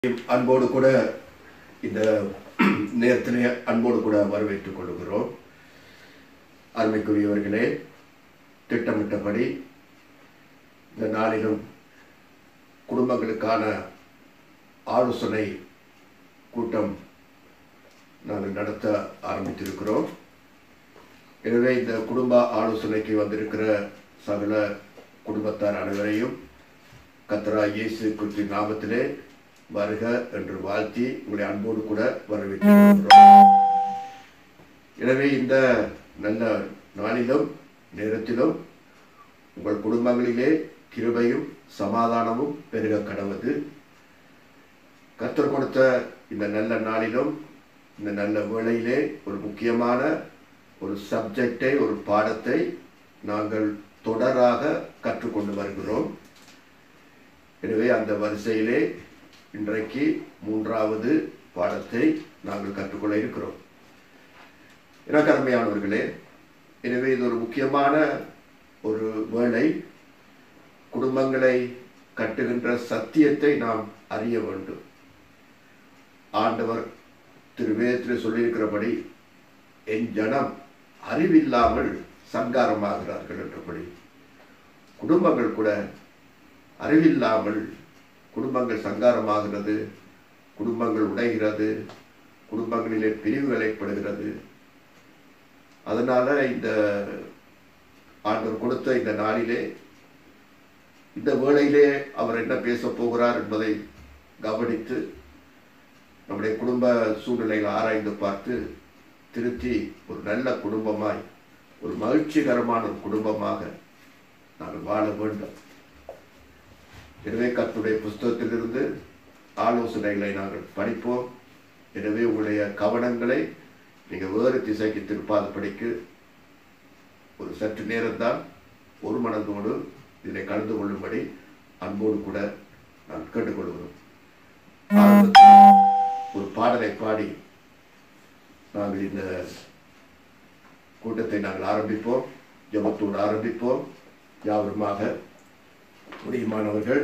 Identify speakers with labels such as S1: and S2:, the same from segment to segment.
S1: அன்போடு கூட இந்த நேரத்திலே அன்போடு கூட வரவேற்றுக் கொள்கிறோம் அருமைக்குரியவர்களே திட்டமிட்டபடி இந்த நாளிலும் குடும்பங்களுக்கான ஆலோசனை கூட்டம் நாங்கள் நடத்த ஆரம்பித்திருக்கிறோம் எனவே இந்த குடும்ப ஆலோசனைக்கு வந்திருக்கிற சகல குடும்பத்தார் அனைவரையும் கத்தரா இயேசு கிறிஸ்து நாமத்திலே வருக என்று வாழ்த்தி உங்களை அன்போடு கூட வரவேற்றுக் கொள்கிறோம் எனவே இந்த நல்ல நாளிலும் நேரத்திலும் உங்கள் குடும்பங்களிலே கிருபையும் சமாதானமும் பெருக கடவுது கத்தர் கொடுத்த இந்த நல்ல நாளிலும் இந்த நல்ல வேளையிலே ஒரு முக்கியமான ஒரு சப்ஜெக்டை ஒரு பாடத்தை நாங்கள் தொடராக கற்றுக்கொண்டு வருகிறோம் எனவே அந்த வரிசையிலே இன்றைக்கு மூன்றாவது பாடத்தை நாங்கள் கற்றுக்கொள்ள இருக்கிறோம் எனக்கு அருமையானவர்களே எனவே இது ஒரு முக்கியமான ஒரு வேலை குடும்பங்களை கட்டுகின்ற சத்தியத்தை நாம் அறிய வேண்டும் ஆண்டவர் திரு வேதத்தில் சொல்லியிருக்கிறபடி என் ஜனம் அறிவில்லாமல் சங்காரமாகிறார்கள் என்றபடி குடும்பங்கள் கூட அறிவில்லாமல் குடும்பங்கள் சங்காரமாகிறது குடும்பங்கள் உடைகிறது குடும்பங்களிலே பிரிவுகள் ஏற்படுகிறது அதனால இந்த ஆண்டவர் கொடுத்த இந்த நாளிலே இந்த வேளையிலே அவர் என்ன பேச போகிறார் என்பதை கவனித்து நம்முடைய குடும்ப சூழ்நிலைகளை ஆராய்ந்து பார்த்து திருத்தி ஒரு நல்ல குடும்பமாய் ஒரு மகிழ்ச்சிகரமான ஒரு குடும்பமாக நாங்கள் வாழ வேண்டும் எனவே கத்துடைய புஸ்தகத்திலிருந்து ஆலோசனைகளை நாங்கள் படிப்போம் எனவே உங்களுடைய கவனங்களை நீங்கள் வேறு திசைக்கு திருப்பாதபடிக்கு ஒரு சற்று நேரம்தான் ஒரு மனதோடு இதில் கலந்து கொள்ளும்படி அன்போடு கூட நான் கேட்டுக்கொள்கிறோம் ஆரம்பத்தில் ஒரு பாடலை பாடி நாங்கள் இந்த கூட்டத்தை நாங்கள் ஆரம்பிப்போம் ஜபத்தோடு ஆரம்பிப்போம் யாவருமாக முடியுமானவர்கள்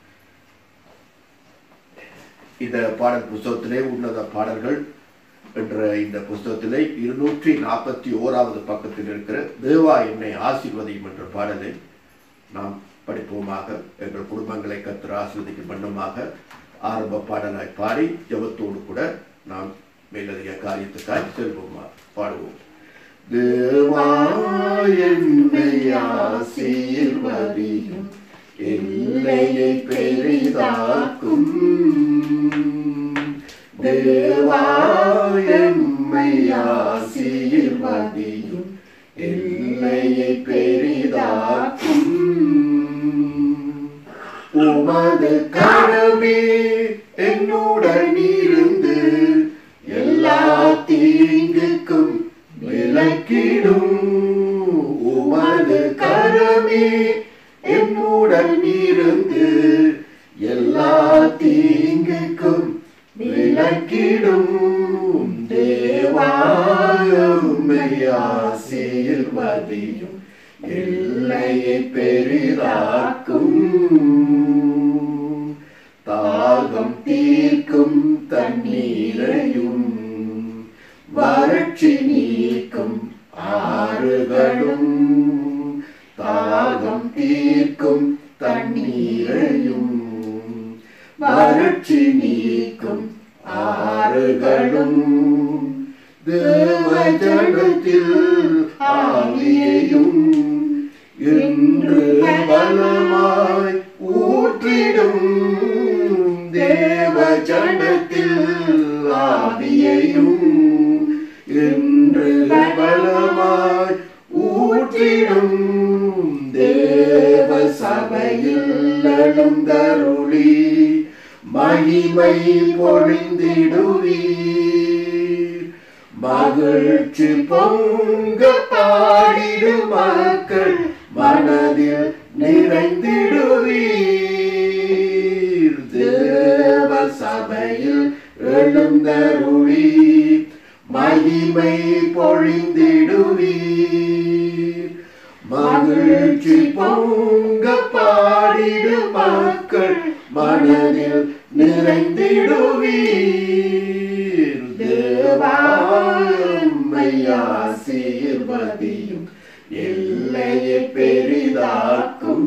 S1: இந்த பாடல் புஸ்தகத்திலே உன்னத பாடல்கள் என்ற இந்த புஸ்தகத்திலே இருநூற்றி நாற்பத்தி ஓராவது பக்கத்தில் இருக்கிற தேவா என்னை ஆசீர்வதியும் என்ற பாடலை நாம் படிப்போமாக எங்கள் குடும்பங்களை கத்திர ஆசிர்வதிக்கும் வண்ணமாக ஆரம்ப பாடலாய் பாடி ஜபத்தோடு கூட நாம் மேலதிக காரியத்துக்காய் செல்வோமா பாடுவோம் தேவா என்னை ஆசீர்வதியும் எல்லையை பெரிதாக்கும் தேவா எம்மை ஆசீர்வதியும் எல்லையை பெரிதாக்கும் உமது கரமே என்னுடன் இருந்து எல்லா தீங்குக்கும் விலக்கிடும் உமது கரமே என்னுடன் இருந்து எல்லா தீங்குக்கும் விலக்கிடும் தேவாயுமையாசீர்வதியும் எல்லையை பெரிதாக்கும் தாகம் தீர்க்கும் தண்ணீரையும் வறட்சி நீக்கும் ஆறுகளும் தாகம் தீர்க்கும் தண்ணீரையும் வறட்சி நீக்கும் ஆறுகளும் தேவ ஜனத்தில் ஆவியையும் என்று பலமாய் ஊற்றிடும் தேவ ஜனத்தில் ஆவியையும் என்று பலமாய் ஊற்றிடும் தேவ சபையில் எழுந்தருளி மகிமை பொழிந்திடுவீர் மகிழ்ச்சி பொங்க பாடிடும் மக்கள் மனதில் நிறைந்திடுவீர் தேவ சபையில் எழுந்தருளி மகிமை பொழிந்திடுவீர் மகிழ்ச்சி பொங்க பாடிடும் மக்கள் மனதில் நிறைந்திடுவீர் தேவாமை ஆசீர்வதியும் எல்லையை பெரிதாக்கும்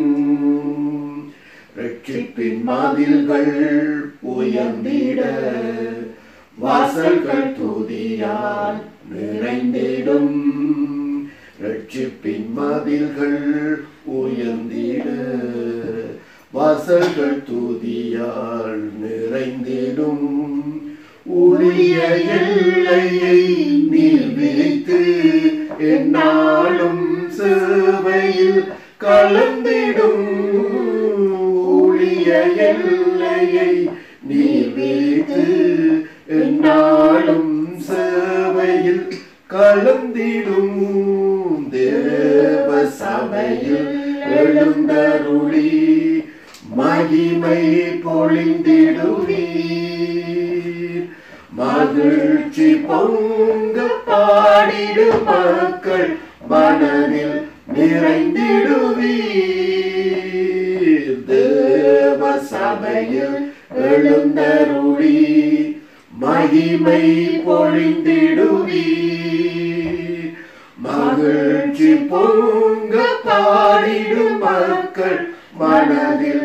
S1: ரட்சிப்பின் மதில்கள் உயர்ந்திட வாசல்கள் துதியால் நிறைந்திடும் ரட்சிப்பின் மதில்கள் உயர்ந்திட வாசல்கள் துதியால் நிறைந்திடும் ஊழிய எல்லையை நீர் விரித்து என்னாலும் சேவையில் கலந்திடும் ஊழிய எல்லையை நீர் விரித்து என்னாலும் சேவையில் கலந்திடும் தேவ சபையில் எழுந்தருளி மகிமை பொழிந்திடுவீர் மகிழ்ச்சி பொங்க பாடிடு மக்கள் மனதில் நிறைந்திடுவீர் தேவ சபையில் எழுந்தருளி மகிமை பொழிந்திடுவீர் மகிழ்ச்சி பொங்க பாடிடும் மக்கள் மனதில்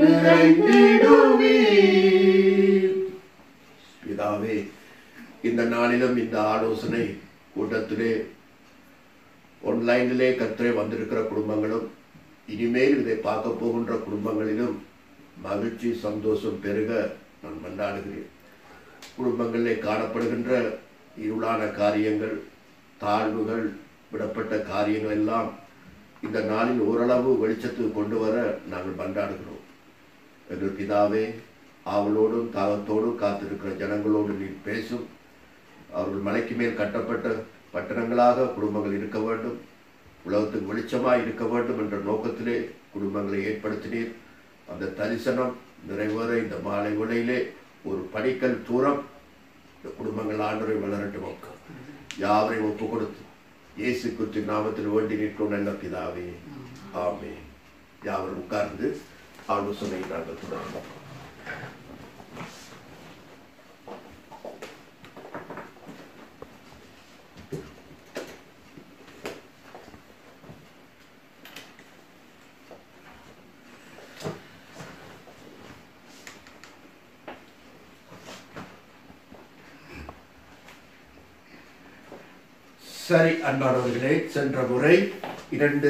S1: நிறைந்திடுவீர் பிதாவே இந்த நாளிலும் இந்த ஆலோசனை கூட்டத்திலே ஆன்லைனிலே கத்திரை வந்திருக்கிற குடும்பங்களும் இனிமேல் இதை பார்க்க போகின்ற குடும்பங்களிலும் மகிழ்ச்சி சந்தோஷம் பெருக நான் மன்றாடுகிறேன் குடும்பங்களிலே காணப்படுகின்ற இருளான காரியங்கள் தாழ்வுகள் விடப்பட்ட காரியங்கள் எல்லாம் இந்த நாளில் ஓரளவு வெளிச்சத்துக்கு கொண்டு வர நாங்கள் மன்றாடுகிறோம் எங்கள் பிதாவே ஆவலோடும் தாகத்தோடும் காத்திருக்கிற ஜனங்களோடு நீர் பேசும் அவர்கள் மலைக்கு மேல் கட்டப்பட்ட பட்டணங்களாக குடும்பங்கள் இருக்க வேண்டும் உலகத்துக்கு வெளிச்சமாய் இருக்க வேண்டும் என்ற நோக்கத்திலே குடும்பங்களை ஏற்படுத்தினீர் அந்த தரிசனம் நிறைவேற இந்த மாலை வேளையிலே ஒரு படிக்கல் தூரம் இந்த குடும்பங்கள் ஆண்டரை வளரட்டும் யாவரையும் ஒப்பு கொடுத்து இயேசு கிறிஸ்து நாமத்தில் வேண்டி நிற்கும் நல்ல பிதாவே ஆமே யாவரும் உட்கார்ந்து ஆலோசனை நாங்கள் தொடர்ந்தோம் சரி அன்பானவர்களே சென்ற முறை இரண்டு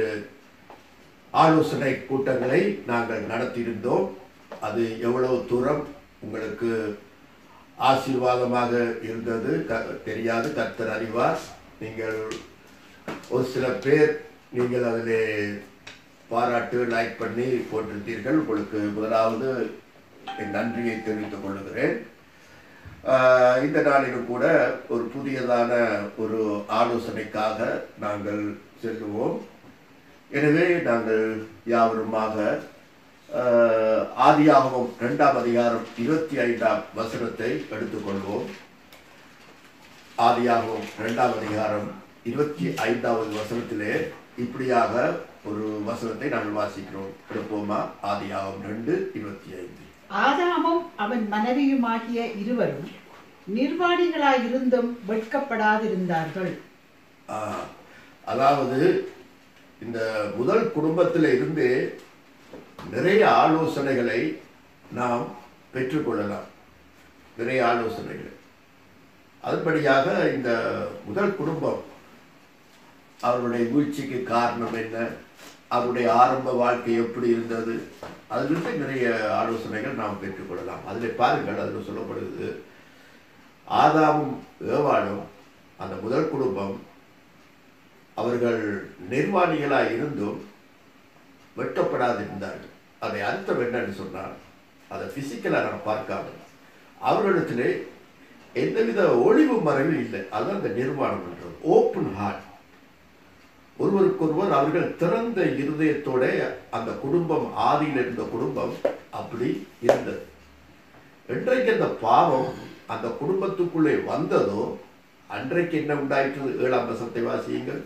S1: ஆலோசனை கூட்டங்களை நாங்கள் நடத்தியிருந்தோம் அது எவ்வளவு தூரம் உங்களுக்கு ஆசீர்வாதமாக இருந்தது க- தெரியாது கர்த்தர் அறிவார் நீங்கள் ஒரு சில பேர் நீங்கள் அதில் பாராட்டு லைக் பண்ணி போட்டிருந்தீர்கள் உங்களுக்கு முதலாவது என் நன்றியை தெரிவித்துக் கொள்கிறேன் ஆஹ் இந்த நாளிலும் கூட ஒரு புதியதான ஒரு ஆலோசனைக்காக நாங்கள் செல்லுவோம் எனவே நாங்கள் யாவருமாக ஆஹ் ஆதியாகமம் இரண்டாம் அதிகாரம் இருபத்தி ஐந்தாம் வசனத்தை எடுத்துக்கொள்வோம் ஆதியாகமம் இரண்டாம் அதிகாரம் இருபத்தி ஐந்தாவது வசனத்திலே இப்படியாக ஒரு வசனத்தை நாங்கள் வாசிக்கிறோம் எடுப்போமா ஆதியாகமம் ரெண்டு இருபத்தி ஐந்து
S2: ஆதாமும் அவன் மனைவியுமாகிய இருவரும் நிர்வாணிகளாயிருந்தும் வெட்கப்படாதிருந்தார்கள்
S1: ஆ, அதாவது இந்த முதல் குடும்பத்தில் இருந்து நிறைய ஆலோசனைகளை நாம் பெற்றுக்கொள்ளலாம் நிறைய ஆலோசனைகள் அதுபடியாக இந்த முதல் குடும்பம் அவருடைய வீழ்ச்சிக்கு காரணம் என்ன அவருடைய ஆரம்ப வாழ்க்கை எப்படி இருந்தது அதிலிருந்து நிறைய ஆலோசனைகள் நாம் பெற்றுக்கொள்ளலாம் அதில் பாருங்கள் அதில் சொல்லப்படுகிறது ஆதாமும் ஏவாளும் அந்த முதல் குடும்பம் அவர்கள் நிர்வாணிகளாய் இருந்தும் வெட்டப்படாதிருந்தார்கள் அதை அர்த்தம் என்னன்னு சொன்னால் அதை பிசிக்கலாக நான் பார்க்காம அவர்களிடத்திலே எந்தவித ஒளிவு மறைவு இல்லை அதுதான் அந்த நிர்வாணம் என்றது ஓப்பன் ஹார்ட் ஒருவருக்கொருவர் அவர்கள் திறந்த இருதயத்தோட அந்த குடும்பம் ஆதியில் இருந்த குடும்பம் அப்படி இருந்தது என்றைக்கு அந்த பாவம் அந்த குடும்பத்துக்குள்ளே வந்ததோ அன்றைக்கு என்ன உண்டாயிற்று ஏழாம் வசனத்தை வாசியுங்கள்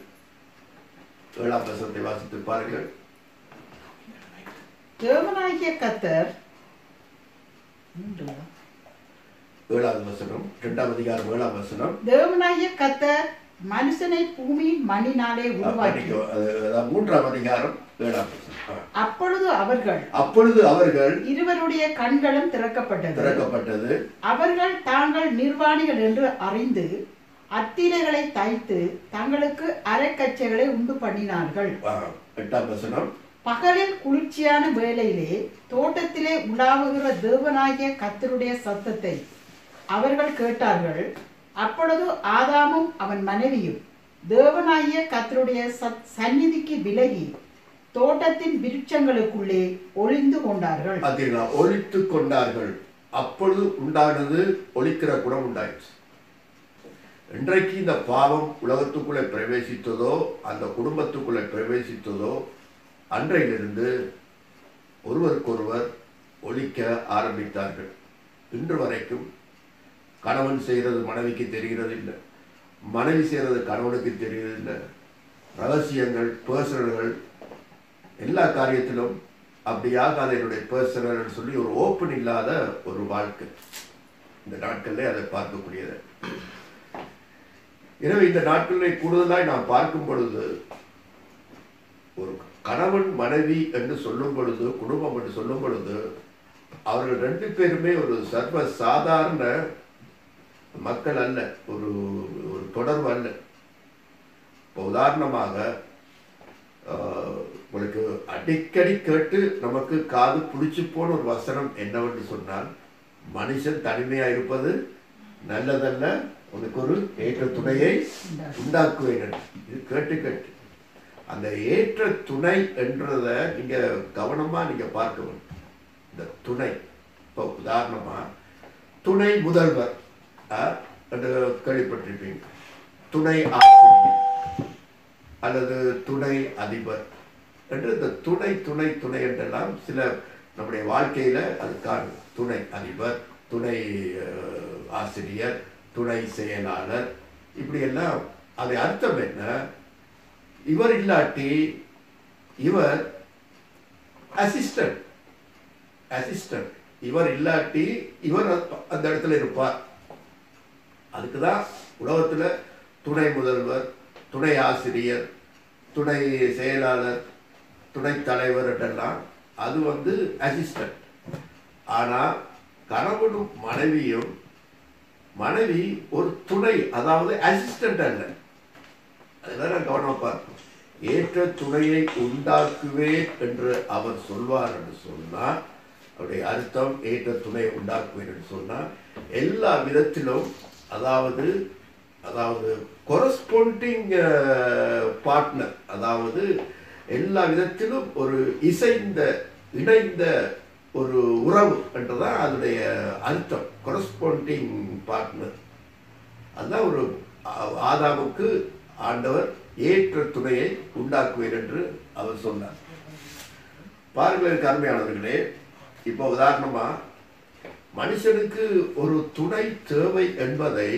S1: ஏழாம் வசனத்தை வாசித்து பாருங்கள்
S2: தேவனாகிய கத்தர் மூன்று.
S1: ஏழாவது வசனம் இரண்டாம் அதிகாரம் ஏழாம் வசனம்
S2: தேவனாகிய கர்த்தர் மனுஷனை பூமியின் மண்ணினாலே உருவாக்கி
S1: படிக்க- அது- அதாவது மூன்றாம் அதிகாரம் ஏழாம் வசனம் ஆ.
S2: அப்பொழுது அவர்கள்
S1: அப்பொழுது அவர்கள்
S2: இருவருடைய கண்களும் திறக்கப்பட்டது
S1: திறக்கப்பட்டது
S2: அவர்கள் தாங்கள் நிர்வாணிகள் என்று அறிந்து அத்திரைகளை தைத்து தங்களுக்கு அரைக்கச்சைகளை உண்டு பண்ணினார்கள்
S1: ஆ, எட்டாம் வசனம்
S2: பகலில் குளிர்ச்சியான வேளையிலே தோட்டத்திலே உலாவுகிற தேவனாகிய கர்த்தருடைய சத்தத்தை அவர்கள் கேட்டார்கள் அப்பொழுது ஆதாமும் அவன் மனைவியும் தேவனாகிய கர்த்தருடைய சத் சந்நிதிக்கு விலகி தோட்டத்தின் விருட்சங்களுக்குள்ளே ஒளிந்து கொண்டார்கள்
S1: பார்த்தீங்களா ஒழித்து கொண்டார்கள் அப்பொழுது உண்டானது ஒழிக்கிற குணம் உண்டாயிடுச்சு இன்றைக்கு இந்த பாவம் உலகத்துக்குள்ளே பிரவேசித்ததோ அந்த குடும்பத்துக்குள்ளே பிரவேசித்ததோ அன்றையிலிருந்து ஒருவருக்கொருவர் ஒழிக்க ஆரம்பித்தார்கள் இன்று வரைக்கும் கணவன் செய்கிறது மனைவிக்கு தெரிகிறது இல்லை மனைவி செய்கிறது கணவனுக்கு தெரிகிறது இல்லை ரகசியங்கள் பர்சனல்கள் எல்லா காரியத்திலும் அப்படியாக அதை என்னுடைய பர்சனல் சொல்லி ஒரு ஓப்பன் இல்லாத ஒரு வாழ்க்கை இந்த நாட்களில் அதை பார்க்கக்கூடியது எனவே இந்த நாட்களில் கூடுதலாய் நாம் பார்க்கும் பொழுது ஒரு கணவன் மனைவி என்று சொல்லும் பொழுது குடும்பம் என்று சொல்லும் பொழுது அவர்கள் ரெண்டு பேருமே ஒரு சர்வ சாதாரண மக்கள் அல்ல ஒரு ஒரு தொடர்பு அல்ல இப்போ உதாரணமாக ஆஹ், உங்களுக்கு அடிக்கடி கேட்டு நமக்கு காது புளிச்சு போன ஒரு வசனம் என்னவென்று சொன்னால் மனுஷன் தனிமையா இருப்பது நல்லதல்ல உனக்கு ஒரு ஏற்ற துணையை உண்டாக்குவேன் என்று. இது கேட்டு கேட்டு அந்த ஏற்ற துணை என்றத நீங்க கவனமா நீங்க பார்க்க வேண்டும் இந்த துணை இப்போ உதாரணமா துணை முதல்வர் ஆ, என்று கேள்விப்பட்டிருப்பீங்க துணை ஆசிரியர் அல்லது துணை அதிபர் என்று இந்த துணை துணை துணை என்றெல்லாம் சில நம்முடைய வாழ்க்கையில அதுக்கான துணை அதிபர் துணை அஹ், ஆசிரியர் துணை செயலாளர் இப்படி எல்லாம் அது அர்த்தம் என்ன இவர் இல்லாட்டி இவர் அசிஸ்டன்ட் அசிஸ்டன்ட் இவர் இல்லாட்டி இவர் அந்த இடத்துல இருப்பார் அதுக்கு தான் உலகத்துல துணை முதல்வர் துணை ஆசிரியர் துணை செயலாளர் துணை தலைவர் என்றெல்லாம் அது வந்து அசிஸ்டன்ட் ஆனா கணவனும் மனைவியும் மனைவி ஒரு துணை அதாவது அசிஸ்டன்ட் அல்ல அதெல்லாம் நான் கவனமா பார்க்கணும் ஏற்ற துணையை உண்டாக்குவேன் என்று அவர் சொல்வார் என்று சொன்னால் அவருடைய அர்த்தம் ஏற்ற துணையை உண்டாக்குவேன் என்று சொன்னால் எல்லா விதத்திலும் அதாவது அதாவது கொரஸ்பாண்டிங் பார்ட்னர் அதாவது எல்லா விதத்திலும் ஒரு இசைந்த இணைந்த ஒரு உறவு என்றுதான் அதனுடைய அர்த்தம் கொரஸ்பாண்டிங் பார்ட்னர் அதுதான் ஒரு ஆ- ஆதாமுக்கு ஆண்டவர் ஏற்ற துணையை உண்டாக்குவேன் என்று அவர் சொன்னார் பாருங்கள் எனக்கு அருமையானவர்களே இப்போ உதாரணமா மனுஷனுக்கு ஒரு துணை தேவை என்பதை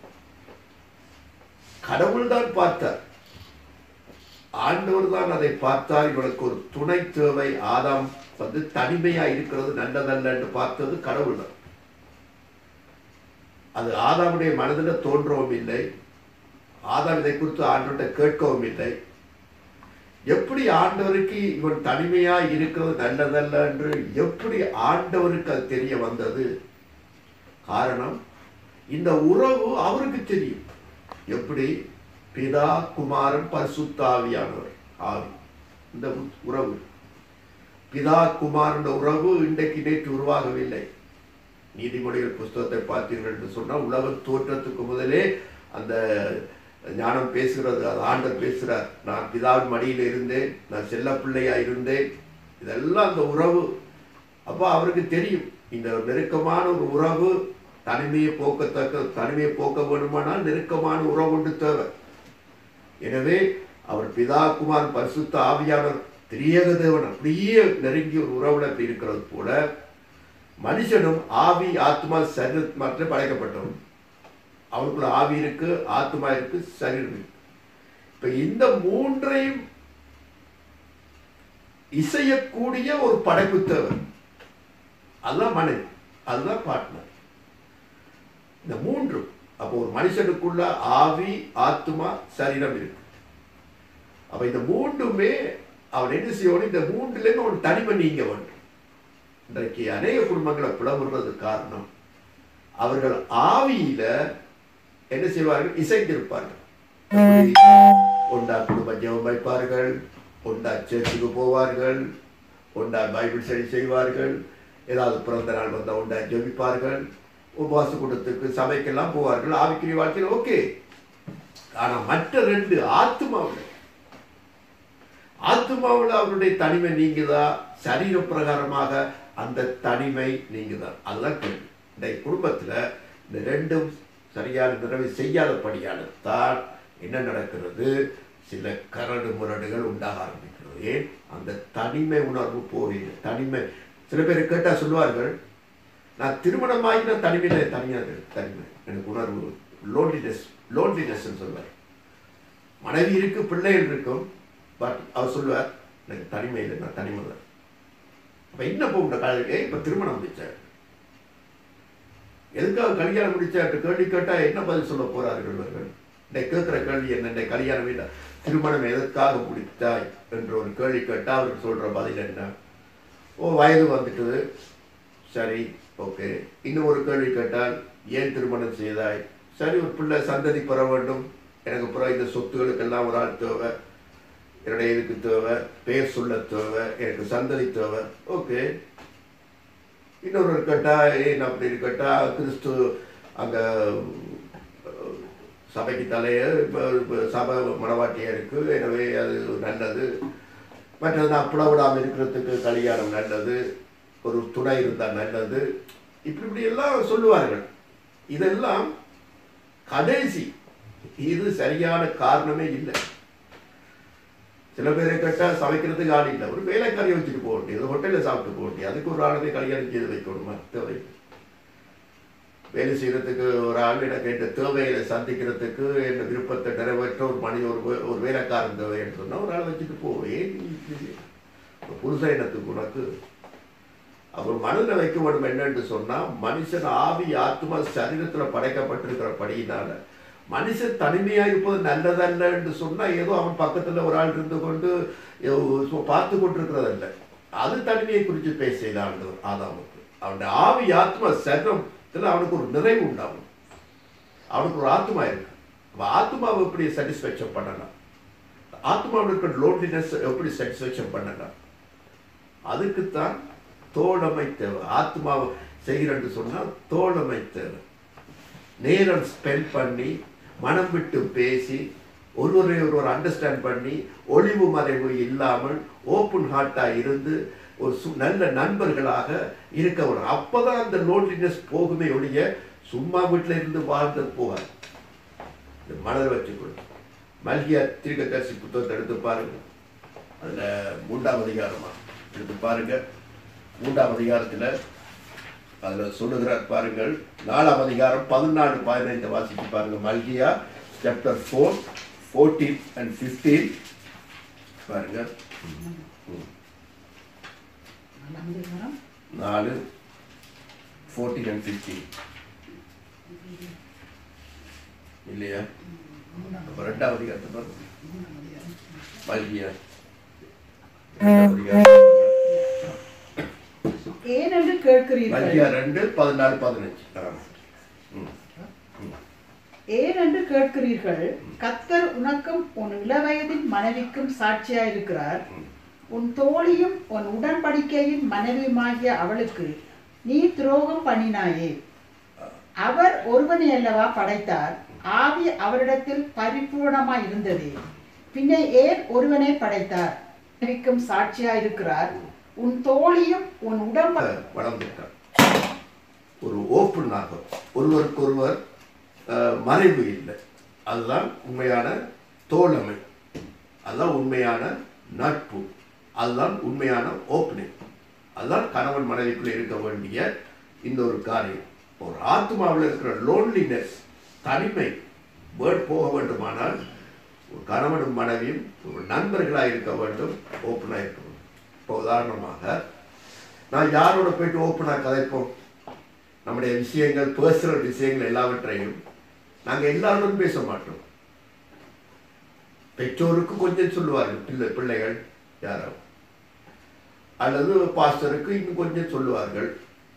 S1: கடவுள்தான் பார்த்தார் ஆண்டவர் தான் அதை பார்த்தார் இவனுக்கு ஒரு துணை தேவை ஆதாம் வந்து தனிமையா இருக்கிறது நல்லதல்ல என்று பார்த்தது கடவுள் தான் அது ஆதாமுடைய மனதில் தோன்றவும் இல்லை ஆதாம் இதை குறித்து ஆண்டவர்கிட்ட கேட்கவும் இல்லை எப்படி ஆண்டவருக்கு இவன் தனிமையா இருக்கிறது நல்லதல்ல என்று எப்படி ஆண்டவருக்கு அது தெரிய வந்தது காரணம் இந்த உறவு அவருக்கு தெரியும் எப்படி பிதா குமாரன் பரிசுத்தாவியானவர் ஆவி இந்த உ- உறவு பிதா குமாரன் உறவு இன்றைக்கு நேற்று உருவாகவில்லை நீதிமொழிகள் புஸ்தகத்தை பார்த்தீர்கள் என்று சொன்னால் உலக தோற்றத்துக்கு முதலே அந்த ஞானம் பேசுகிறது அது ஆண்டர் பேசுகிறார் நான் பிதாவின் மடியில் இருந்தேன் நான் செல்ல பிள்ளையா இருந்தேன் இதெல்லாம் அந்த உறவு அப்போ அவருக்கு தெரியும் இந்த நெருக்கமான ஒரு உறவு தனிமையை போக்கத்தக்க தனிமையை போக்க வேண்டுமானால் நெருக்கமான உறவு ஒன்று தேவை எனவே அவர் பிதா குமார் பரிசுத்த ஆவியானவர் திரியக தேவன் அப்படியே நெருங்கிய ஒரு உறவுல அப்படி இருக்கிறது போல மனுஷனும் ஆவி ஆத்மா சரீரம் மற்றும் படைக்கப்பட்டவன் அவனுக்குள்ள ஆவி இருக்கு ஆத்மா இருக்கு சரீரம் இருக்கு இப்ப இந்த மூன்றையும் இசையக்கூடிய ஒரு படைப்பு தேவை அதுதான் மனைவி அதுதான் பார்ட்னர் இந்த மூன்று அப்போ ஒரு மனுஷனுக்குள்ள ஆவி ஆத்மா சரீரம் இருக்கு அப்ப இந்த மூன்றுமே அவன் என்ன செய்யணும் இந்த மூன்றுலேருந்து அவன் தனிமை நீங்க வேண்டும் இன்றைக்கு அநேக குடும்பங்களை பிளவுறது காரணம் அவர்கள் ஆவியில என்ன செய்வார்கள் இசைந்திருப்பார்கள் எப்படி? ஒன்றா குடும்ப ஜெபம் வைப்பார்கள் ஒன்றா சேர்ச்சுக்கு போவார்கள் ஒன்றா பைபிள் ஸ்டடி செய்வார்கள் ஏதாவது பிறந்த நாள் வந்தால் ஒன்றா ஜெபிப்பார்கள் உபவாச கூட்டத்துக்கு சபைக்கெல்லாம் போவார்கள் ஆவிக்குரிய வாழ்க்கையில் ஓகே ஆனா மற்ற ரெண்டு ஆத்மாவில் ஆத்மாவில் அவருடைய தனிமை நீங்குதா சரீர பிரகாரமாக அந்த தனிமை நீங்குதா அதுதான் கேள்வி இந்த குடும்பத்துல இந்த ரெண்டும் சரியான நிறைவு செய்யாதபடியான தான் என்ன நடக்கிறது சில கரடு முரடுகள் உண்டாக ஆரம்பிக்கிறது ஏன் அந்த தனிமை உணர்வு போகிறது தனிமை சில பேர் கேட்டா சொல்லுவார்கள் நான் திருமணமாகி நான் தனிமையில தனியாக தனிமை எனக்கு உணர்வு லோன்லினஸ் லோன்லினஸ் சொல்வார் மனைவி இருக்கு பிள்ளைகள் இருக்கும் பட் அவர் சொல்லுவார் எனக்கு தனிமை இல்லை நான் தனிமை தான் அப்ப என்ன போகிற காலையிலே இப்ப திருமணம் முடிச்சார் எதுக்காக கல்யாணம் முடிச்சார் கேள்வி கேட்டா என்ன பதில் சொல்ல போறார்கள் இவர்கள் இந்த கேட்கிற கேள்வி என்ன இந்த கல்யாணம் இல்லை திருமணம் எதற்காக முடித்தாய் என்ற ஒரு கேள்வி கேட்டா அவருக்கு சொல்ற பதில் என்ன ஓ வயது வந்துட்டது சரி ஓகே இன்னும் ஒரு கேள்வி கேட்டால் ஏன் திருமணம் செய்தாய் சரி ஒரு பிள்ளை சந்ததி பெற வேண்டும் எனக்கு பிறகு இந்த சொத்துகளுக்கெல்லாம் ஒரு ஆள் தேவை என்னுடைய இதுக்கு தேவை பெயர் சொல்ல தேவை எனக்கு சந்ததி தேவை ஓகே இன்னொரு கேட்டா ஏன் அப்படின்னு கேட்டா கிறிஸ்து அங்க அஹ், சபைக்கு தலைய இப்ப- இப்ப சபை மனவாட்டியா இருக்கு எனவே அது நல்லது மற்றது நான் புலவிடாமல் இருக்கிறதுக்கு கல்யாணம் நல்லது ஒரு துணை இருந்தால் நல்லது இப்படி இப்படி எல்லாம் சொல்லுவார்கள் இதெல்லாம் கடைசி இது சரியான காரணமே இல்லை சில பேரை கேட்டா சமைக்கிறதுக்கு ஆள் இல்லை ஒரு வேலைக்காரியை வச்சுட்டு போக வேண்டியது ஹோட்டலில் சாப்பிட்டு போக வேண்டியது அதுக்கு ஒரு ஆளுமே கல்யாணம் செய்து வைக்கணுமா தேவை வேலை செய்யறதுக்கு ஒரு ஆள் எனக்கு இந்த தேவைகளை சந்திக்கிறதுக்கு என் விருப்பத்தை நிறைவேற்ற ஒரு மணி ஒரு வே- ஒரு வேலைக்காரன் தேவைன்னு சொன்னா ஒரு ஆளை வச்சுட்டு போவேன் புருஷ இனத்துக்கு உனக்கு அவர் மனதில் வைக்க வேண்டும் என்னன்னு சொன்னா மனுஷன் ஆவி ஆத்மா சரீரத்துல படைக்கப்பட்டிருக்கிறபடியினால மனுஷன் தனிமையா இருப்பது நல்லதல்ல என்று சொன்னா ஏதோ அவன் பக்கத்துல ஒரு ஆள் இருந்து கொண்டு ஏதோ சும்மா பார்த்து கொண்டிருக்கிறதல்ல அது தனிமையை குறித்து பேசல ஆண்டவர் ஆதாமுக்கு அவனுடைய ஆவி ஆத்மா சரீரத்துல அவனுக்கு ஒரு நிறைவு உண்டாகும் அவனுக்கு ஒரு ஆத்மா இருக்கு அவன் ஆத்மாவை எப்படி சாட்டிஸ்ஃபேக்ஷன் பண்ணலாம் ஆத்மாவில் இருக்கிற லோன்லினஸ் எப்படி சாட்டிஸ்ஃபேக்ஷன் பண்ணலாம் அதுக்குத்தான் தோழமை தேவை ஆத்மாவை செய்கிறேன்னு சொன்னா தோழமை தேவை நேரம் ஸ்பெண்ட் பண்ணி மனம் விட்டு பேசி ஒருவரை ஒருவர் அண்டர்ஸ்டாண்ட் பண்ணி ஒளிவு மறைவு இல்லாமல் ஓப்பன் ஹார்ட்டா இருந்து ஒரு சு- நல்ல நண்பர்களாக இருக்க வரும் அப்பதான் அந்த லோன்லினஸ் போகுமே ஒழிய சும்மா வீட்டில் இருந்து வாழ்ந்து போகாது இந்த மனதில் வச்சுக்கொள்ளும் மல்கியா தீர்க்கதரிசி புத்தகத்தை எடுத்து பாருங்க அதுல மூன்றாம் அதிகாரமா எடுத்து பாருங்க மூன்றாம் அதிகாரத்துல அதுல சொல்லுகிறார் பாருங்கள் நாலாம் அதிகாரம் பதினாலு பதினைந்து வாசிச்சு பாருங்க மல்கியா chapter four fourteen and fifteen பாருங்க ம்.
S2: நாலாம் அதிகாரம்
S1: நாலு ஃபோர்டீன் அண்ட் ஃபிஃப்டீன் இல்லையா அப்ப ரெண்டாம் அதிகாரத்தை பாருங்க மல்கியா ரெண்டாம் அதிகாரம்
S2: ஏனென்று கேட்கிறீர்கள்
S1: மல்கியா ரெண்டு பதினாலு பதினஞ்சு ஆ. ம்.
S2: ஏனென்று கேட்கிறீர்கள் கத்தர் உனக்கும் உன் இளவயதின் மனைவிக்கும் சாட்சியாயிருக்கிறார் உன் தோழியும் உன் உடன்படிக்கையின் மனைவியுமாகிய அவளுக்கு நீ துரோகம் பண்ணினாயே அவர் ஒருவனை அல்லவா படைத்தார் ஆவி அவரிடத்தில் பரிபூர்ணமாய் இருந்ததே பின்னே ஏன் ஒருவனை படைத்தார் மனைவிக்கும் சாட்சியாயிருக்கிறார் உன் தோழியும் உன் உடன்ப
S1: வளர்ந்துட்டார் ஒரு ஓப்பன் ஆகும் ஒருவருக்கொருவர் அஹ், மறைவு இல்லை அதுதான் உண்மையான தோழமை அதுதான் உண்மையான நட்பு அதுதான் உண்மையான ஓப்பனிங் அதுதான் கணவன் மனைவிக்குள்ள இருக்க வேண்டிய இந்த ஒரு காரியம் ஒரு ஆத்மாவில் இருக்கிற லோன்லினஸ் தனிமை வேர்ட் போக வேண்டுமானால் ஒரு கணவனும் மனைவியும் ஒரு நண்பர்களாக இருக்க வேண்டும் ஓப்பனாக இருக்க வேண்டும் இப்போ உதாரணமாக நான் யாரோட போயிட்டு ஓப்பனாக கதைப்போம் நம்முடைய விஷயங்கள் பர்சனல் விஷயங்கள் எல்லாவற்றையும் நாங்கள் எல்லாருடன் பேச மாட்டோம் பெற்றோருக்கு கொஞ்சம் சொல்லுவார்கள் பிள்ளை பிள்ளைகள் யாரோ அல்லது பாஸ்டருக்கு இன்னும் கொஞ்சம் சொல்லுவார்கள்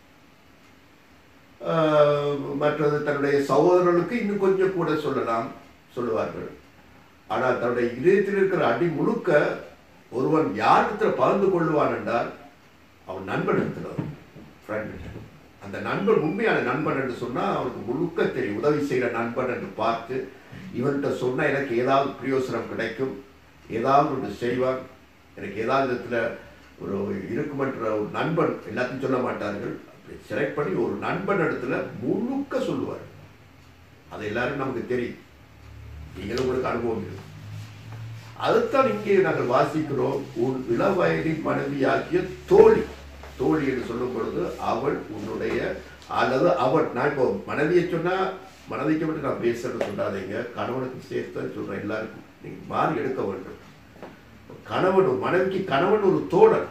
S1: ஆஹ், மற்றது தன்னுடைய சகோதரர்களுக்கு இன்னும் கொஞ்சம் கூட சொல்லலாம் சொல்லுவார்கள் ஆனால் தன்னுடைய இதயத்தில் இருக்கிற அடி முழுக்க ஒருவன் யாரிடத்தில் பகிர்ந்து கொள்ளுவான் என்றால் அவன் நண்பன் இடத்துல ஃப்ரெண்ட் அந்த நண்பன் உண்மையான நண்பன் என்று சொன்னால் அவனுக்கு முழுக்க தெரியும் உதவி செய்கிற நண்பன் என்று பார்த்து இவன்கிட்ட சொன்னா எனக்கு ஏதாவது பிரயோசனம் கிடைக்கும் ஏதாவது ஒன்று செய்வான் எனக்கு ஏதாவது விதத்தில் ஒரு இருக்குமன்ற ஒரு நண்பன் எல்லாத்தையும் சொல்ல மாட்டார்கள் அப்படி செலக்ட் பண்ணி ஒரு நண்பன் இடத்துல முழுக்க சொல்லுவார் அது எல்லாரும் நமக்கு தெரியும் நீங்களும் உங்களுக்கு அனுபவம் இருக்கு அதைத்தான் இங்கே நாங்கள் வாசிக்கிறோம் உன் இளவயதின் மனைவியாகிய தோழி தோழி என்று சொல்லும் பொழுது அவள் உன்னுடைய அல்லது அவள் நான் இப்போ மனைவியை சொன்னா மனைவிக்கு மட்டும் நான் பேசுறது சொல்லாதீங்க கணவனுக்கு சேர்த்து தான் சொல்றேன் எல்லாருக்கும் நீங்க மாறி எடுக்க வேண்டும் கணவன் மனைவிக்கு கணவன் ஒரு தோழன்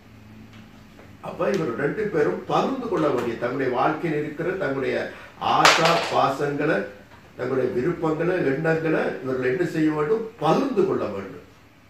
S1: அப்ப இவர் ரெண்டு பேரும் பகிர்ந்து கொள்ள வேண்டிய தங்களுடைய வாழ்க்கையில் இருக்கிற தங்களுடைய ஆசா பாசங்களை தங்களுடைய விருப்பங்களை எண்ணங்களை இவர்கள் என்ன செய்ய வேண்டும் பகிர்ந்து கொள்ள வேண்டும்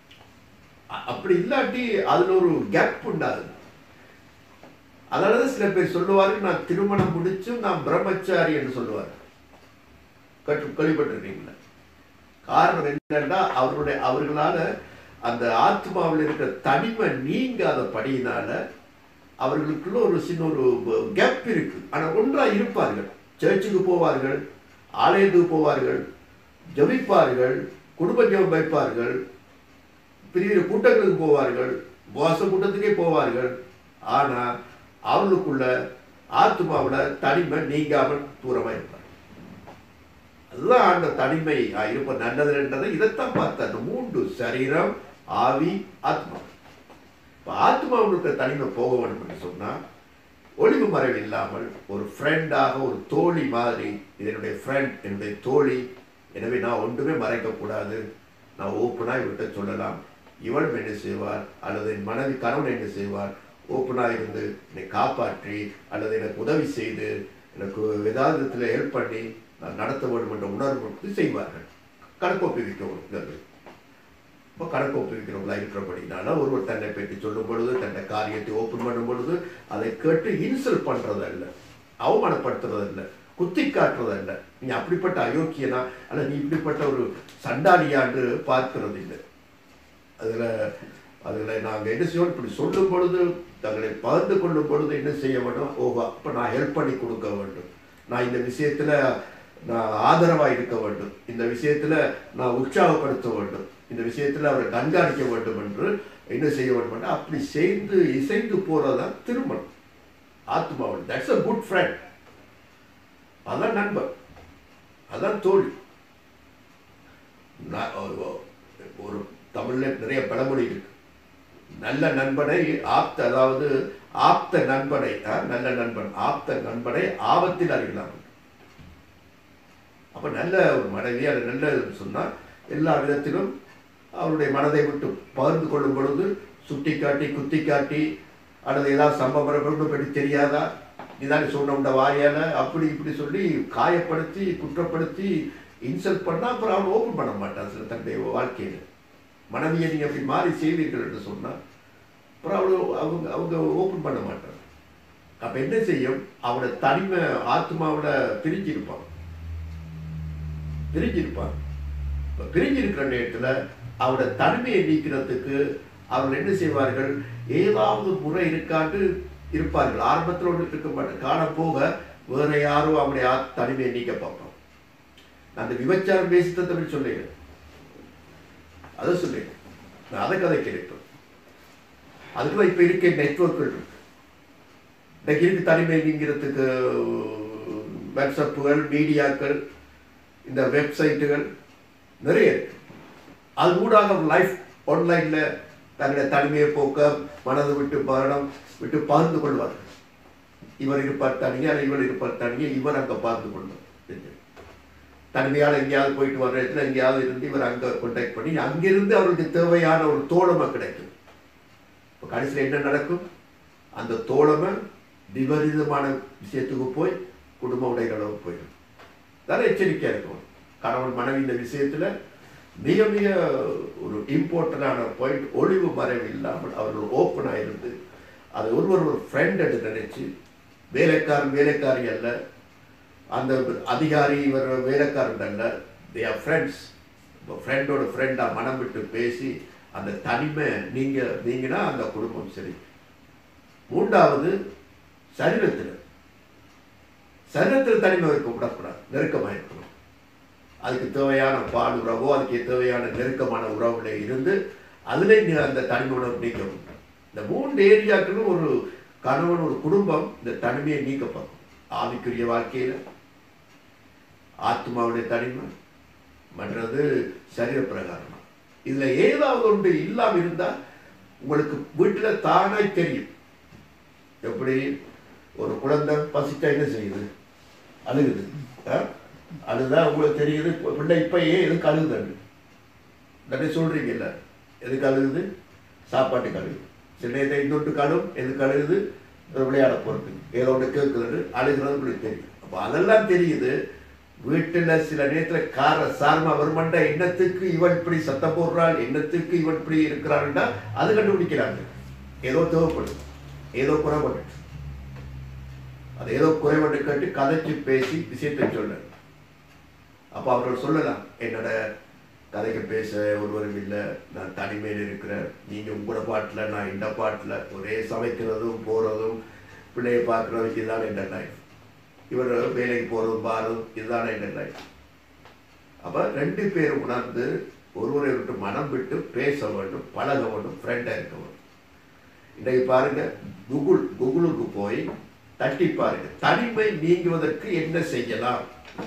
S1: அ- அப்படி இல்லாட்டி அதுல ஒரு கேப் உண்டாது அதனாலதான் சில பேர் சொல்லுவார்கள் நான் திருமணம் முடிச்சும் நான் பிரம்மச்சாரி என்று சொல்லுவார் கற்று கேள்விப்பட்டிருக்கீங்களா காரணம் என்னன்னா அவர்களுடைய அவர்களால அந்த ஆத்மாவில் இருக்கிற தனிமை நீங்காத படியினால அவர்களுக்குள்ள ஒரு சின்ன ஒரு கேப் இருக்கு ஆனா ஒன்றா இருப்பார்கள் சர்ச்சுக்கு போவார்கள் ஆலயத்துக்கு போவார்கள் ஜபிப்பார்கள் குடும்ப ஜெபம் வைப்பார்கள் பெரிய கூட்டங்களுக்கு போவார்கள் உபவாச கூட்டத்துக்கே போவார்கள் ஆனா அவர்களுக்குள்ள ஆத்மாவுல தனிமை நீங்காமல் தூரமா இருப்பார் அதுதான் அந்த தனிமை ஆ, இருப்ப நல்லது என்றதை இதைத்தான் பார்த்த அந்த மூன்று சரீரம் ஆவி ஆத்மா இப்ப ஆத்மாவுக்கு தனிமை போக வேண்டும் என்று சொன்னா ஒளிவு மறைவு இல்லாமல் ஒரு ஃப்ரெண்டாக ஒரு தோழி மாதிரி இது என்னுடைய ஃப்ரெண்ட் என்னுடைய தோழி எனவே நான் ஒன்றுமே மறைக்கக்கூடாது நான் ஓப்பனாக இவர்கிட்ட சொல்லலாம் இவளும் என்ன செய்வார் அல்லது என் மனைவி கணவன் என்ன செய்வார் ஓப்பனாக இருந்து என்னை காப்பாற்றி அல்லது எனக்கு உதவி செய்து எனக்கு ஏதாவது விதத்தில் ஹெல்ப் பண்ணி நான் நடத்த வேண்டும் என்ற உணர்வு கொடுத்து செய்வார்கள் கணக்கோப்பி வைக்க இப்போ கணக்கு ஒப்புவிக்கிறவங்களா இருக்கிறபடினால ஒருவர் தன்னை பற்றி சொல்லும் பொழுது தன்னை காரியத்தை ஓப்பன் பண்ணும் பொழுது அதை கேட்டு இன்சல்ட் பண்றது அல்ல அவமானப்படுத்துறது அல்ல குத்தி காட்டுறது அல்ல நீ அப்படிப்பட்ட அயோக்கியனா அல்ல நீ இப்படிப்பட்ட ஒரு சண்டாளியான்னு பார்க்கிறது இல்லை அதுல அதுல நாங்க என்ன செய்வோம் இப்படி சொல்லும் பொழுது தங்களை பகிர்ந்து கொள்ளும் பொழுது என்ன செய்ய வேண்டும் ஓஹோ அப்ப நான் ஹெல்ப் பண்ணி கொடுக்க வேண்டும் நான் இந்த விஷயத்துல நான் ஆதரவா இருக்க வேண்டும் இந்த விஷயத்துல நான் உற்சாகப்படுத்த வேண்டும் இந்த விஷயத்துல அவரை கண்காணிக்க வேண்டும் என்று என்ன செய்ய வேண்டும் என்று அப்படி செய்து இசைந்து போறதுதான் திருமணம் ஆத்மாவன் தட்ஸ் அ குட் ஃப்ரெண்ட் அதான் நண்பர் அதான் தோழி நான் ஒரு- ஒரு தமிழ்ல நிறைய பழமொழி இருக்கு நல்ல நண்பனை ஆப்த அதாவது ஆப்த நண்பனை ஆ, நல்ல நண்பன் ஆப்த நண்பனை ஆபத்தில் அறியலாம் அப்ப நல்ல ஒரு மனைவி அது நல்ல சொன்னா எல்லா விதத்திலும் அவருடைய மனதை விட்டு பகிர்ந்து கொள்ளும் பொழுது சுட்டி காட்டி குத்தி காட்டி அல்லது ஏதாவது சம்பவம் பற்றி தெரியாதா இதான் சொன்ன உண்ட வாயால அப்படி இப்படி சொல்லி காயப்படுத்தி குற்றப்படுத்தி இன்சல்ட் பண்ணா அப்புறம் அவன் ஓப்பன் பண்ண மாட்டான் சில தன்னுடைய வாழ்க்கையில மனைவியை நீங்க அப்படி மாறி செய்வீர்கள் என்று சொன்னா அப்புறம் அவளு அவங்க அவங்க ஓப்பன் பண்ண மாட்டாங்க அப்ப என்ன செய்யும் அவனோட தனிமை ஆத்மாவோட பிரிஞ்சிருப்பான் பிரிஞ்சிருப்பான் இப்ப பிரிஞ்சிருக்கிற நேரத்துல அவனோட தனிமையை நீக்கிறதுக்கு அவர்கள் என்ன செய்வார்கள் ஏதாவது முறை இருக்காண்டு இருப்பார்கள் ஆரம்பத்தில் ஒன்று இருக்க மாட்டாங்க காண போக வேற யாரும் அவனுடைய ஆத்- தனிமையை நீக்க பார்ப்பான் நான் அந்த விபச்சாரம் பேசித்த தமிழ் சொல்லுங்க அதை சொல்லுங்க நான் அதை கதை கிடைப்பேன் அதுக்கு தான் இப்ப இருக்க நெட்வொர்க்குகள் இருக்கு இன்னைக்கு இருக்கு தனிமை நீங்கிறதுக்கு வாட்ஸ்அப்புகள் மீடியாக்கள் இந்த வெப்சைட்டுகள் நிறைய இருக்கு அது ஊடாக லைஃப் ஆன்லைன்ல தங்களுடைய தனிமையை போக்க மனதை விட்டு மரணம் விட்டு பகிர்ந்து கொள்வார்கள் இவர் இருப்பார் தனியே அல்லது இவர் இருப்பார் தனியே இவர் அங்க பகிர்ந்து கொள்வார் தனிமையால் எங்கேயாவது போயிட்டு வர்ற இடத்துல எங்கேயாவது இருந்து இவர் அங்க கான்டாக்ட் பண்ணி அங்கிருந்து அவருக்கு தேவையான ஒரு தோழமை கிடைக்கும் இப்போ கடைசியில் என்ன நடக்கும் அந்த தோழமை விபரீதமான விஷயத்துக்கு போய் குடும்ப உடைகளவு போயிடும் தான் எச்சரிக்கையாக இருக்கும் கணவன் மனைவி இந்த விஷயத்துல மிக மிக ஒரு இம்பார்ட்டண்டான பாயிண்ட் ஒளிவு மறைவு இல்லாமல் அவர்கள் ஓப்பனாக இருந்து அதை ஒருவர் ஒரு ஃப்ரெண்ட் என்று நினைச்சு வேலைக்காரன் வேலைக்காரி அல்ல அந்த அதிகாரி இவர் வேலைக்காரன் அல்ல தே ஆர் ஃப்ரெண்ட்ஸ் இப்போ ஃப்ரெண்டோட ஃப்ரெண்டாக மனம் விட்டு பேசி அந்த தனிமை நீங்கள் நீங்கன்னா அந்த குடும்பம் சரி மூன்றாவது சரீரத்தில் சரீரத்தில் தனிமை இருக்க விடக்கூடாது நெருக்கமாக இருக்கணும் அதுக்கு தேவையான பால் உறவோ அதுக்கு தேவையான நெருக்கமான உறவுல இருந்து அதிலே நீ அந்த தனிமை உணர்வு நீக்க முடியும் இந்த மூன்று ஏரியாக்களும் ஒரு கணவன் ஒரு குடும்பம் இந்த தனிமையை நீக்க பார்க்கும் ஆவிக்குரிய வாழ்க்கையில ஆத்மாவுடைய தனிமை மற்றது சரீர பிரகாரமா இதுல ஏதாவது ஒன்று இல்லாம இருந்தா உங்களுக்கு வீட்டுல தானாய் தெரியும் எப்படி ஒரு குழந்தை பசிச்சா என்ன செய்யுது அழுகுது ஆ? அதுதான் உங்களுக்கு தெரியுது இப்ப பிள்ளை இப்ப ஏன் எதுக்கு அழுகுதுன்னு நிறைய சொல்றீங்கல்ல எதுக்கு அழுகுது சாப்பாட்டுக்கு அழுகுது சில நேரத்தை இன்னொன்று அழும் எதுக்கு அழுகுது ஒரு விளையாட போறதுக்கு ஏதோ ஒன்று கேட்குறது அழுகிறது உங்களுக்கு தெரியும் அப்போ அதெல்லாம் தெரியுது வீட்டுல சில நேரத்துல கார சார்மா வருமாண்டா என்னத்துக்கு இவன் இப்படி சத்தம் போடுறாள் என்னத்துக்கு இவன் இப்படி இருக்கிறான்டா அது கண்டுபிடிக்கிறாங்க ஏதோ தேவைப்படுது ஏதோ குறைபட்டு அது ஏதோ குறைபட்டு கேட்டு கதைச்சு பேசி விஷயத்தை சொல்ல அப்ப அவர்கள் சொல்லலாம் என்னோட கதைக்கு பேச ஒருவரும் இல்லை நான் தனிமையில் இருக்கிறேன் நீங்க உங்களோட பாட்டுல நான் இந்த பாட்டுல ஒரே சமைக்கிறதும் போறதும் பிள்ளையை பார்க்கறதும் இதுதான் என்ற லைஃப் இவர் வேலைக்கு போறதும் பாரதும் இதுதான் என்ற லைஃப் அப்ப ரெண்டு பேரும் உணர்ந்து ஒருவரை விட்டு மனம் விட்டு பேச வேண்டும் பழக வேண்டும் ஃப்ரெண்டாக இருக்க வேண்டும் இன்றைக்கு பாருங்க கூகுள் கூகுளுக்கு போய் தட்டி பாருங்க தனிமை நீங்குவதற்கு என்ன செய்யலாம்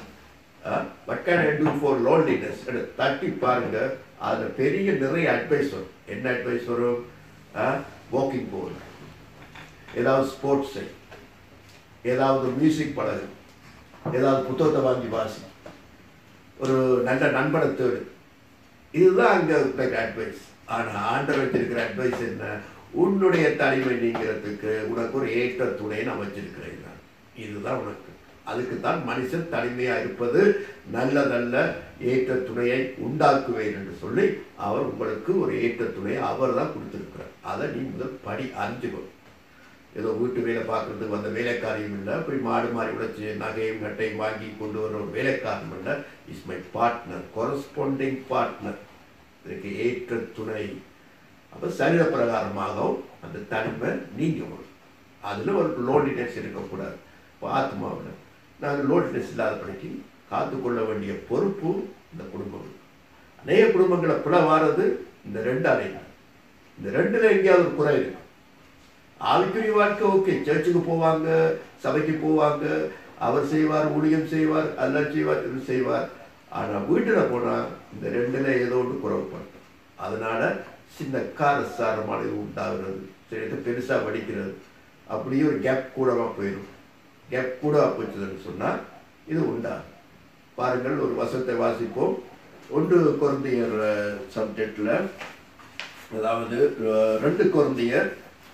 S1: what can I do for loneliness தட்டி பாருங்க அதுல பெரிய நிறைய அட்வைஸ் வரும் என்ன அட்வைஸ் வரும் வாக்கிங் போகணும் ஏதாவது ஸ்போர்ட்ஸ் செய் ஏதாவது மியூசிக் பழகு ஏதாவது புத்தகத்தை வாங்கி வாசி ஒரு நல்ல நண்பனை தேடு இதுதான் அங்க இருக்கிற அட்வைஸ் ஆனா ஆண்டவர் வச்சிருக்கிற அட்வைஸ் என்ன உன்னுடைய தனிமை நீங்கிறதுக்கு உனக்கு ஒரு ஏற்ற துணையை நான் வச்சிருக்கிறேன் நான். இதுதான் உனக்கு அதுக்கு தான் மனுஷன் தனிமையா இருப்பது நல்லதல்ல ஏற்ற துணையை உண்டாக்குவேன் என்று சொல்லி அவர் உங்களுக்கு ஒரு ஏற்ற துணையை அவர் தான் கொடுத்திருக்கிறார் அதை நீ முதல் படி அறிஞ்சுக்கணும் ஏதோ வீட்டு வேலை பார்க்கறதுக்கு வந்த வேலைக்காரியும் இல்லை போய் மாடு மாறி உடைச்சு நகையும் நட்டையும் வாங்கி கொண்டு வர ஒரு வேலைக்காரனும் இல்லை is my partner corresponding partner இதுக்கு ஏற்ற துணை அப்போ சரீர பிரகாரமாகவும் அந்த தனிமை நீங்க வரும் அதில் ஒரு லோன்லினஸ் இருக்கக்கூடாது இப்போ ஆத்மாவில் நாங்கள் லோன்லினஸ் இல்லாத படிக்கு காத்துக்கொள்ள வேண்டிய பொறுப்பு இந்த குடும்பம் அநேக குடும்பங்களை பிழை வாரது இந்த ரெண்டு அறைகள் இந்த ரெண்டுல எங்கேயாவது ஒரு குறை இருக்கு ஆவிக்குரிய வாழ்க்கை ஓகே சர்ச்சுக்கு போவாங்க சபைக்கு போவாங்க அவர் செய்வார் ஊழியம் செய்வார் எல்லாம் செய்வார் இது செய்வார் ஆனா வீட்டுல போனா இந்த ரெண்டுல ஏதோ ஒன்று குறைவுப்படும் அதனால சின்ன காரசாரமான இது உண்டாகிறது சரி பெருசா வடிக்கிறது அப்படியே ஒரு கேப் கூடவா போயிடும் கேப் கூட போச்சுதுன்னு சொன்னா இது உண்டாகும் பாருங்கள் ஒரு வசனத்தை வாசிப்போம் ஒன்று குழந்தையர் சப்ஜெக்ட்ல அதாவது அஹ், ரெண்டு குழந்தையர்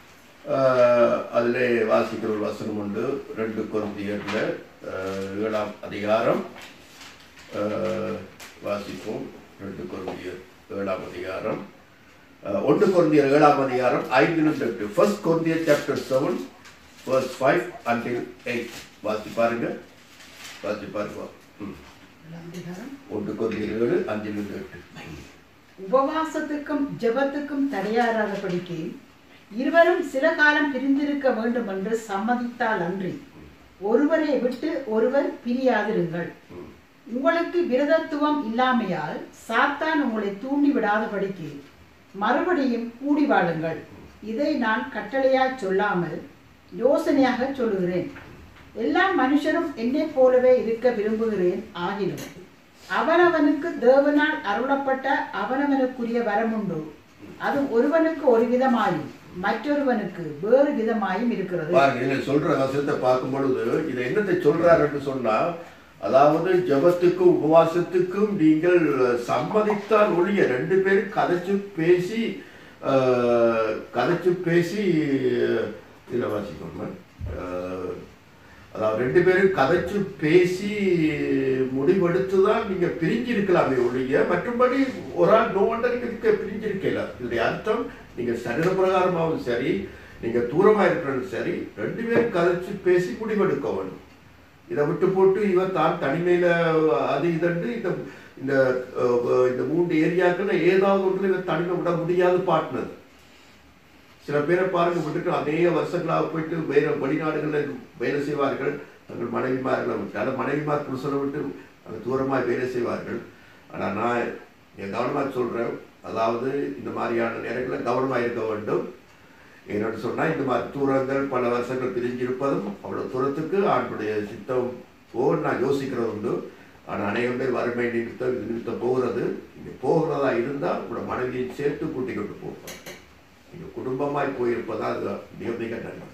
S1: அதில் வாசிக்கிற ஒரு வசனம் உண்டு ரெண்டு குழந்தையர்ல அஹ், ஏழாம் அதிகாரம் அஹ், வாசிப்போம் ரெண்டு குழந்தையர் ஏழாம் அதிகாரம் அஹ், ஒன்று குழந்தையர் ஏழாம் அதிகாரம் ஐந்திலிருந்து எட்டு ஃபர்ஸ்ட் குழந்தையர் chapter seven first five until eight வாசி பாருங்க வாசி பாருங்க ம்.
S2: ஏழாம் அதிகாரம்.
S1: ஒன்று குழந்தையர் ஏழு அஞ்சிலிருந்து எட்டு
S2: உபவாசத்துக்கும் ஜெபத்துக்கும் தடையாராதபடிக்கு இருவரும் சில காலம் பிரிந்திருக்க வேண்டும் என்று சம்மதித்தால் அன்றி ஒருவரை விட்டு ஒருவர் பிரியாதிருங்கள்
S1: ம்.
S2: உங்களுக்கு விரதத்துவம் இல்லாமையால் சாத்தான் உங்களை தூண்டி விடாதபடிக்கு மறுபடியும் கூடி வாழுங்கள் இதை நான் கட்டளையாய் சொல்லாமல் யோசனையாக சொல்லுகிறேன் எல்லா மனுஷரும் என்னைப் போலவே இருக்க விரும்புகிறேன் ஆகிலும் அவனவனுக்கு தேவனால் அருளப்பட்ட அவனவனுக்குரிய வரமுண்டு அது ஒருவனுக்கு ஒரு விதமாயும் மற்றொருவனுக்கு வேறு விதமாயும் இருக்கிறது
S1: பாருங்க இதுல சொல்ற வசனத்தை பார்க்கும் பொழுது இது என்னத்தை சொல்றாருன்னு சொன்னா அதாவது ஜெபத்துக்கும் உபவாசத்துக்கும் நீங்கள் சம்மதித்தால் ஒழிய ரெண்டு பேரும் கதைச்சு பேசி ஆஹ், கதைச்சு பேசி இதுல வாசிக்கணும் அஹ், அதாவது ரெண்டு பேரும் கதைச்சு பேசி முடிவெடுத்து தான் நீங்க பிரிஞ்சிருக்கலாமே ஒழிய மற்றபடி ஒரு ஆள் நோ ஒன்றை நீங்க இருக்க பிரிஞ்சிருக்கல இதனுடைய அர்த்தம் நீங்க சரீர பிரகாரமாகவும் சரி நீங்க தூரமா இருக்கிறதும் சரி ரெண்டு பேரும் கதைச்சு பேசி முடிவெடுக்க வேணும் இதை விட்டு போட்டு இவர் தான் தனிமையில அது இதண்டு இந்த இந்த அஹ், இந்த மூன்று ஏரியாக்கள் ஏதாவது ஒன்றில் இவர் தனிமை விட முடியாது பாட்டினது சில பேரை பாருங்க விட்டுட்டு அநேக வருஷங்களாக போயிட்டு வேற வெளிநாடுகளில் வேலை செய்வார்கள் தங்கள் மனைவிமார்களை விட்டு அல்ல மனைவிமார் புருஷனை விட்டு அங்கே தூரமாக வேலை செய்வார்கள் ஆனால் நான் என் கவனமாக சொல்கிறேன் அதாவது இந்த மாதிரியான நேரங்களில் கவனமாக இருக்க வேண்டும் என்னோட சொன்னால் இந்த மாதிரி தூரங்கள் பல வருஷங்கள் பிரிஞ்சிருப்பதும் அவ்வளோ தூரத்துக்கு ஆண்டுடைய சித்தம் போன்னு நான் யோசிக்கிறது உண்டு ஆனால் அநேகம் பேர் வறுமை நிமித்தம் இது நிமித்தம் போகிறது இங்கே போகிறதா இருந்தால் உங்களோட மனைவியை சேர்த்து கூட்டிக் கொண்டு போகும் நீங்க குடும்பமாய் போயிருப்பதா அது மிக மிக நல்லது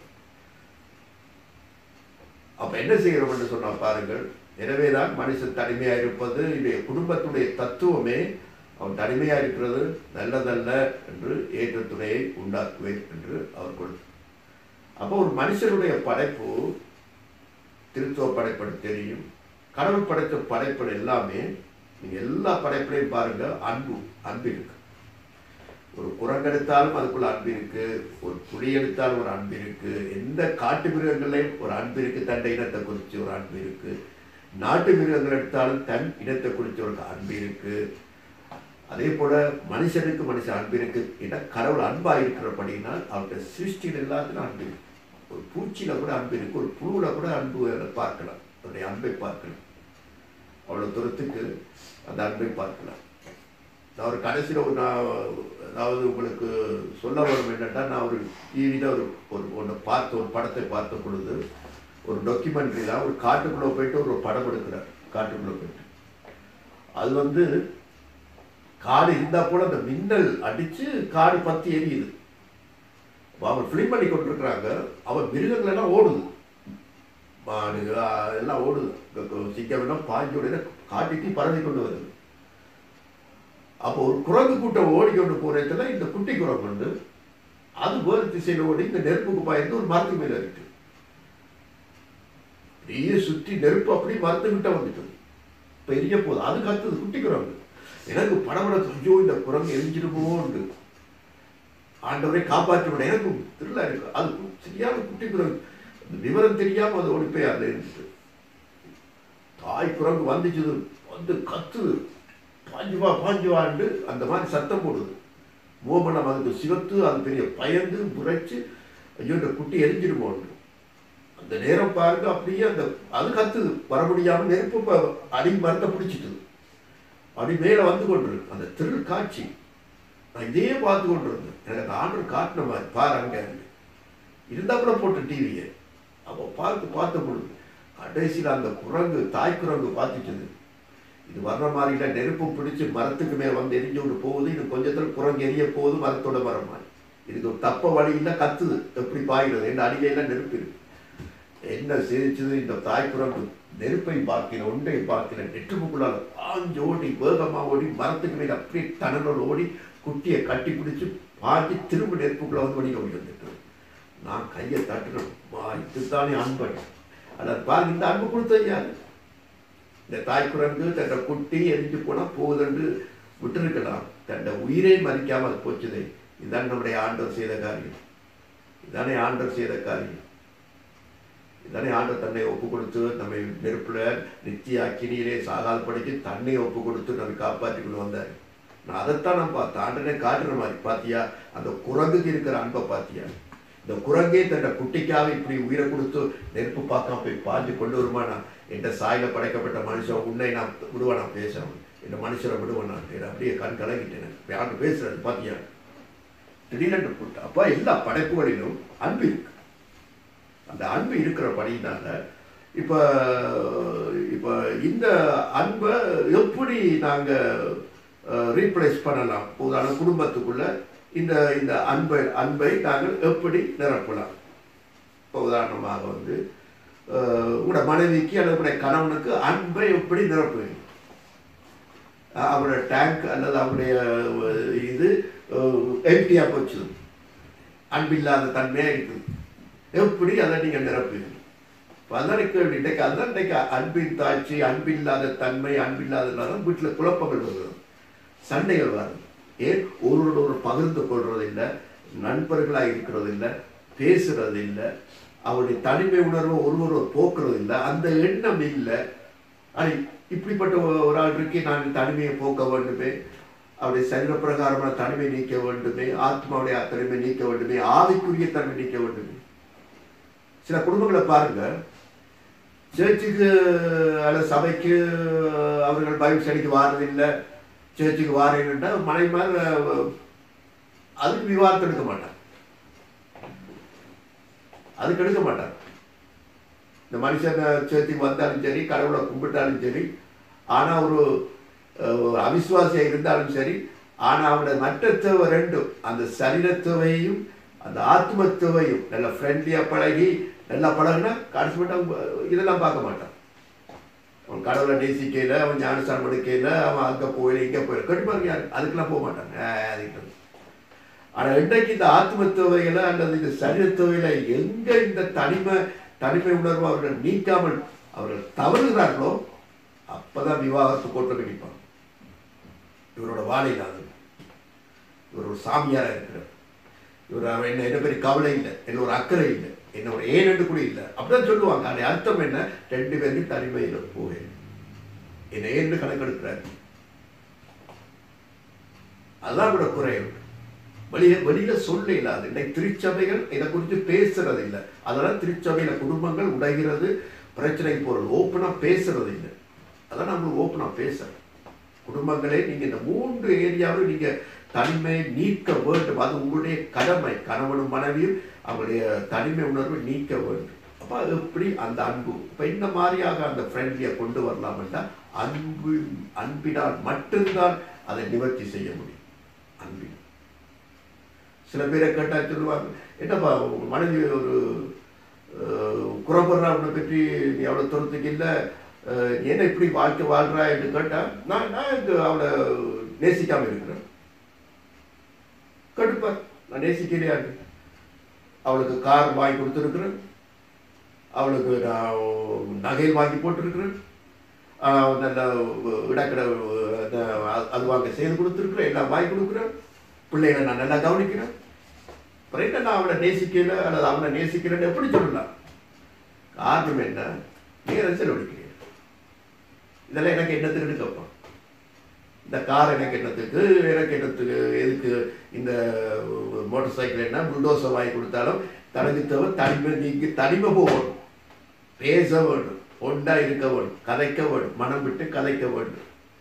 S1: அப்ப என்ன செய்கிறோம்னு சொன்னா பாருங்கள் எனவேதான் மனுஷன் தனிமையா இருப்பது இடைய குடும்பத்துடைய தத்துவமே அவன் தனிமையா இருக்கிறது நல்லதல்ல என்று ஏற்ற துணையை உண்டாக்குவேன் என்று அவர் கொடுத்தார் அப்போ ஒரு மனுஷனுடைய படைப்பு திருத்துவ படைப்படு தெரியும் கடவுள் படைத்த படைப்புகள் எல்லாமே நீங்க எல்லா படைப்புலையும் பாருங்க அன்பு அன்பு இருக்கு ஒரு குரங்கு எடுத்தாலும் அதுக்குள்ள அன்பு இருக்கு ஒரு புலி எடுத்தாலும் ஒரு அன்பு இருக்கு எந்த காட்டு மிருகங்களையும் ஒரு அன்பு இருக்கு தன் இனத்தை குறித்து ஒரு அன்பு இருக்கு நாட்டு மிருகங்கள் எடுத்தாலும் தன் இனத்தை குறித்து ஒரு அன்பு இருக்கு அதே போல மனுஷனுக்கு மனுஷன் அன்பு இருக்கு ஏன்னா கடவுள் அன்பா இருக்கிறபடினால் அவருடைய சிருஷ்டியில் எல்லாத்துக்கும் அன்பு இருக்கு ஒரு பூச்சியில கூட அன்பு இருக்கு ஒரு புழுல கூட அன்பு பார்க்கலாம் அவருடைய அன்பை பார்க்கலாம் அவ்வளவு தூரத்துக்கு அந்த அன்பை பார்க்கலாம் நான் ஒரு கடைசியில் ஒரு நான் அதாவது உங்களுக்கு சொல்ல வரும் என்னன்னா நான் ஒரு டிவியில் ஒரு ஒரு ஒன்று பார்த்த ஒரு படத்தை பார்த்த பொழுது ஒரு டாக்குமெண்ட்ரியில் ஒரு காட்டுக்குள்ளே போயிட்டு ஒரு படம் எடுக்கிறார் காட்டுக்குள்ளே போயிட்டு அது வந்து காடு இருந்தால் கூட அந்த மின்னல் அடித்து காடு பற்றி எரியுது அப்ப அவர் ஃபிலிம் பண்ணி கொண்டிருக்கிறாங்க அவர் மிருகங்கள் எல்லாம் ஓடுது மாடு ஆ, எல்லாம் ஓடுது சிங்கம் எல்லாம் பாஞ்சு உடனே காட்டுக்கு பரவி கொண்டு வருது அப்போ ஒரு குரங்கு கூட்டம் ஓடிக்கொண்டு போறதுல இந்த குட்டி குரங்கு வந்து அது வேறு திசையில ஓடி இந்த நெருப்புக்கு பாய்ந்து ஒரு மரத்து மேல இருக்கு பெரிய சுற்றி நெருப்பு அப்படி மரத்துக்கிட்ட வந்துட்டது பெரிய போது அது கத்துது குட்டி குரங்கு எனக்கு படபட ஐயோ இந்த குரங்கு எரிஞ்சிருமோன்னு ஆண்டவரை காப்பாற்ற விட எனக்கு திருவிழா இருக்கு அது சரியான குட்டி குரங்கு அந்த விவரம் தெரியாம அது ஓடி போய் அதுல இருந்துச்சு தாய் குரங்கு வந்துச்சு வந்து கத்துது பாஞ்சு வா பாஞ்சு வாண்டு அந்த மாதிரி சத்தம் போடுது மோமனம் அதுக்கு சிவத்து அது பெரிய பயந்து முறைச்சு ஐயோ இந்த குட்டி எரிஞ்சிருமோன்னு அந்த நேரம் பாருங்க அப்படியே அந்த அது கத்துது வர முடியாம நெருப்பு ப- அடி மரத்தை பிடிச்சிட்டுது அடி மேல வந்து கொண்டிருக்கு அந்த திரு காட்சி நான் இதே பார்த்து கொண்டிருந்தேன் எனக்கு அந்த ஆண்டர் காட்டின மாதிரி பாரு அங்க இருந்தா கூட போட்ட டிவியை அப்போ பார்த்து பார்த்த பொழுது கடைசியில் அந்த குரங்கு தாய் குரங்கு பார்த்துச்சுது இது வர்ற மாதிரி இல்லை நெருப்பு பிடிச்சு மரத்துக்கு மேல வந்து எரிஞ்சு விட்டு போகுது இது கொஞ்சத்துல குரங்கு எரிய போகுது மரத்தோட மரம் மாதிரி இதுக்கு ஒரு தப்ப வழி இல்லை கத்துது எப்படி பாய்கிறது என்ன அடியில நெருப்பு இருக்கு என்ன சிரிச்சது இந்த தாய் குரங்கு நெருப்பை பார்க்கிற ஒன்றை பார்க்கிற நெற்றுப்புக்குள்ளால பாஞ்சு ஓடி வேகமா ஓடி மரத்துக்கு மேல அப்படியே தணலோடு ஓடி குட்டியை கட்டி பிடிச்சு பாஞ்சு திரும்ப நெருப்புக்குள்ள வந்து ஓடி ஓடி வந்துட்டு நான் கையை தட்டுறேன் வா இதுதானே அன்பன் அதாவது பாருங்க இந்த அன்பு கொடுத்தது யாரு இந்த தாய் குரங்கு தன்னை குட்டி எரிஞ்சு போனா போகுதுன்னு விட்டுருக்கலாம் தன்னை உயிரை மதிக்காம அது போச்சுதே இதுதான் நம்முடைய ஆண்டவர் செய்த காரியம் இதானே ஆண்டவர் செய்த காரியம் இதானே ஆண்டவர் தன்னை ஒப்பு கொடுத்து நம்மை நெருப்புல நித்திய அக்கினியிலே சாகாத படிக்கு தன்னை ஒப்பு கொடுத்து நம்மை காப்பாற்றி கொண்டு வந்தார் நான் அதைத்தான் நான் பார்த்தேன் ஆண்டனே காட்டுற மாதிரி பாத்தியா அந்த குரங்குக்கு இருக்கிற அன்பை பாத்தியா இந்த குரங்கே தன்னை குட்டிக்காக இப்படி உயிரை கொடுத்து நெருப்பு பார்க்காம போய் பாஞ்சு கொண்டு வருமானா என்ற சாயில படைக்கப்பட்ட மனுஷன் உன்னை நான் விடுவானா பேசுறவன் இந்த மனுஷனை விடுவானா அப்படியே கண் கலங்கிட்டேன் ஆண்டு பேசுறது பாத்தியா திடீரென்று போட்டு அப்போ எல்லா படைப்புகளிலும் அன்பு இருக்கு அந்த அன்பு இருக்கிறபடினால இப்போ இப்போ இந்த அன்பை எப்படி நாங்கள் ரீப்ளேஸ் பண்ணலாம் உதாரண குடும்பத்துக்குள்ள இந்த இந்த அன்பை அன்பை நாங்கள் எப்படி நிரப்பலாம் இப்போ உதாரணமாக வந்து அஹ், உங்களோட மனைவிக்கு அல்லது உங்களுடைய கணவனுக்கு அன்பை எப்படி நிரப்புவீங்க அஹ், அவருடைய டேங்க் அல்லது அவருடைய அஹ், இது எம்டியாக போச்சு அன்பில்லாத தன்மையாக இருக்குது எப்படி அதை நீங்க நிரப்புவீங்க இப்ப அதான் கேள்வி இன்றைக்கு அதுதான் இன்றைக்கு அன்பின் தாட்சி அன்பில்லாத தன்மை அன்பில்லாதனால வீட்டுல குழப்பங்கள் வருகிறது சண்டைகள் வருது ஏன் ஒருவரோட ஒரு பகிர்ந்து கொள்றது இல்லை நண்பர்களாக இருக்கிறது இல்லை பேசுறது இல்லை அவருடைய தனிமை உணர்வை ஒருவர் போக்குறது இல்லை அந்த எண்ணம் இல்லை அது இப்படிப்பட்ட ஒரு- ஒரு ஆள் இருக்கே நான் தனிமையை போக்க வேண்டுமே அவருடைய சரீர பிரகாரமான தனிமை நீக்க வேண்டுமே ஆத்மாவுடைய தனிமை நீக்க வேண்டுமே ஆவிக்குரிய தன்மை நீக்க வேண்டுமே சில குடும்பங்களை பாருங்க சேர்ச்சுக்கு அல்லது சபைக்கு அவர்கள் பைபிள் ஸ்டடிக்கு வாரதில்லை சேர்ச்சுக்கு வாரேன்னுட்டா மனைவிமார் அதுக்கு விவாதத்தை எடுக்க மாட்டாங்க அதுக்கு எடுக்க மாட்டாங்க இந்த மனுஷன் சேர்த்துக்கு வந்தாலும் சரி கடவுளை கும்பிட்டாலும் சரி ஆனா ஒரு அஹ், ஒரு அவிசுவாசியா இருந்தாலும் சரி ஆனா அவனோட மற்ற தேவை ரெண்டும் அந்த சரீரத்தேவையும் அந்த ஆத்மத்தேவையும் நல்ல ஃப்ரெண்ட்லியா பழகி நல்லா பழகுனா கடைசி மட்டும் அவன் இதெல்லாம் பார்க்க மாட்டான் அவன் கடவுளை நேசிக்கையில் அவன் ஞானஸ்தானம் எடுக்கையில் அவன் அங்கே போயில இங்கே போயில கண்டிப்பாக யாரு அதுக்கெல்லாம் போக மாட்டாங்க ஆஹ் அதுக்கு ஆனா இன்றைக்கு இந்த ஆத்ம தேவைகளை அல்லது இந்த சரீர தேவைகளை எங்க இந்த தனிமை தனிமை உணர்வு அவர்கள் நீக்காமல் அவர்கள் தவறுகிறார்களோ அப்பதான் விவாகத்து கோட்டை நிற்பாங்க இவரோட வாழையில்லாது இவர் ஒரு சாமியாரா இருக்கிறார் இவர் அவன் என்ன என்ன பெரிய கவலை இல்லை என்ன ஒரு அக்கறை இல்லை என்ன ஒரு ஏனென்று கூட இல்லை அப்படிதான் சொல்லுவாங்க அது அர்த்தம் என்ன ரெண்டு பேரும் தனிமையில போவேன் என்ன ஏன்னு கணக்கெடுக்கிறார் அதான் கூட குறையும் வெளிய வெளியில சொல்ல இல்லாது இன்னைக்கு திருச்சபைகள் இதை குறித்து பேசுறது இல்லை அதனால திருச்சபையில குடும்பங்கள் உடைகிறது பிரச்சனைக்கு போறது ஓப்பனா பேசுறது இல்லை அதான் நம்ம ஓப்பனா பேசுறோம் குடும்பங்களே நீங்க இந்த மூன்று ஏரியாவும் நீங்க தனிமை நீக்க வேண்டும் அது உங்களுடைய கடமை கணவனும் மனைவியும் அவங்களுடைய தனிமை உணர்வை நீக்க வேண்டும் அப்ப அது எப்படி அந்த அன்பு இப்ப இந்த மாதிரியாக அந்த ஃப்ரெண்ட்லியை கொண்டு வரலாம்னா அன்பு அன்பினால் மட்டும்தான் அதை நிவர்த்தி செய்ய முடியும் அன்பின் சில பேரை கேட்டா சொல்லுவாங்க என்னப்பா உங்க மனைவி ஒரு குறப்படுறா அவனை பற்றி நீ அவளை துரத்துக்கு இல்லை நீ என்ன இப்படி வாழ்க்கை வாழ்றா என்று கேட்டா நான் நான் இந்த அவளை நேசிக்காம இருக்கிறேன் கடுப்பா நான் நேசிக்கிறியான்னு அவளுக்கு கார் வாங்கி கொடுத்துருக்குறேன் அவளுக்கு நான் நகையில் வாங்கி போட்டிருக்கிறேன் ஆஹ் நல்ல இடக்கடை அது வாங்க செய்து கொடுத்துருக்குறேன் எல்லாம் வாங்கி கொடுக்குறேன் பிள்ளைகளை நான் நல்லா கவனிக்கிறேன் அப்புறம் என்ன நான் அவளை நேசிக்கல அல்லது அவனை நேசிக்கிறேன்னு எப்படி சொல்லலாம் காரணம் என்ன நேரம் செலவழிக்கிறேன் இதெல்லாம் எனக்கு என்னத்துக்கு எடுக்கப்பா இந்த கார் எனக்கு என்னத்துக்கு எனக்கு என்னத்துக்கு எதுக்கு இந்த மோட்டார் சைக்கிள் என்ன புல்டோசர் வாங்கி கொடுத்தாலும் தனக்கு தேவை தனிமை நீங்கி தனிமை போகணும் பேச வேண்டும் ஒன்றா இருக்க வேண்டும் கதைக்க வேண்டும் மனம் விட்டு கதைக்க வேண்டும்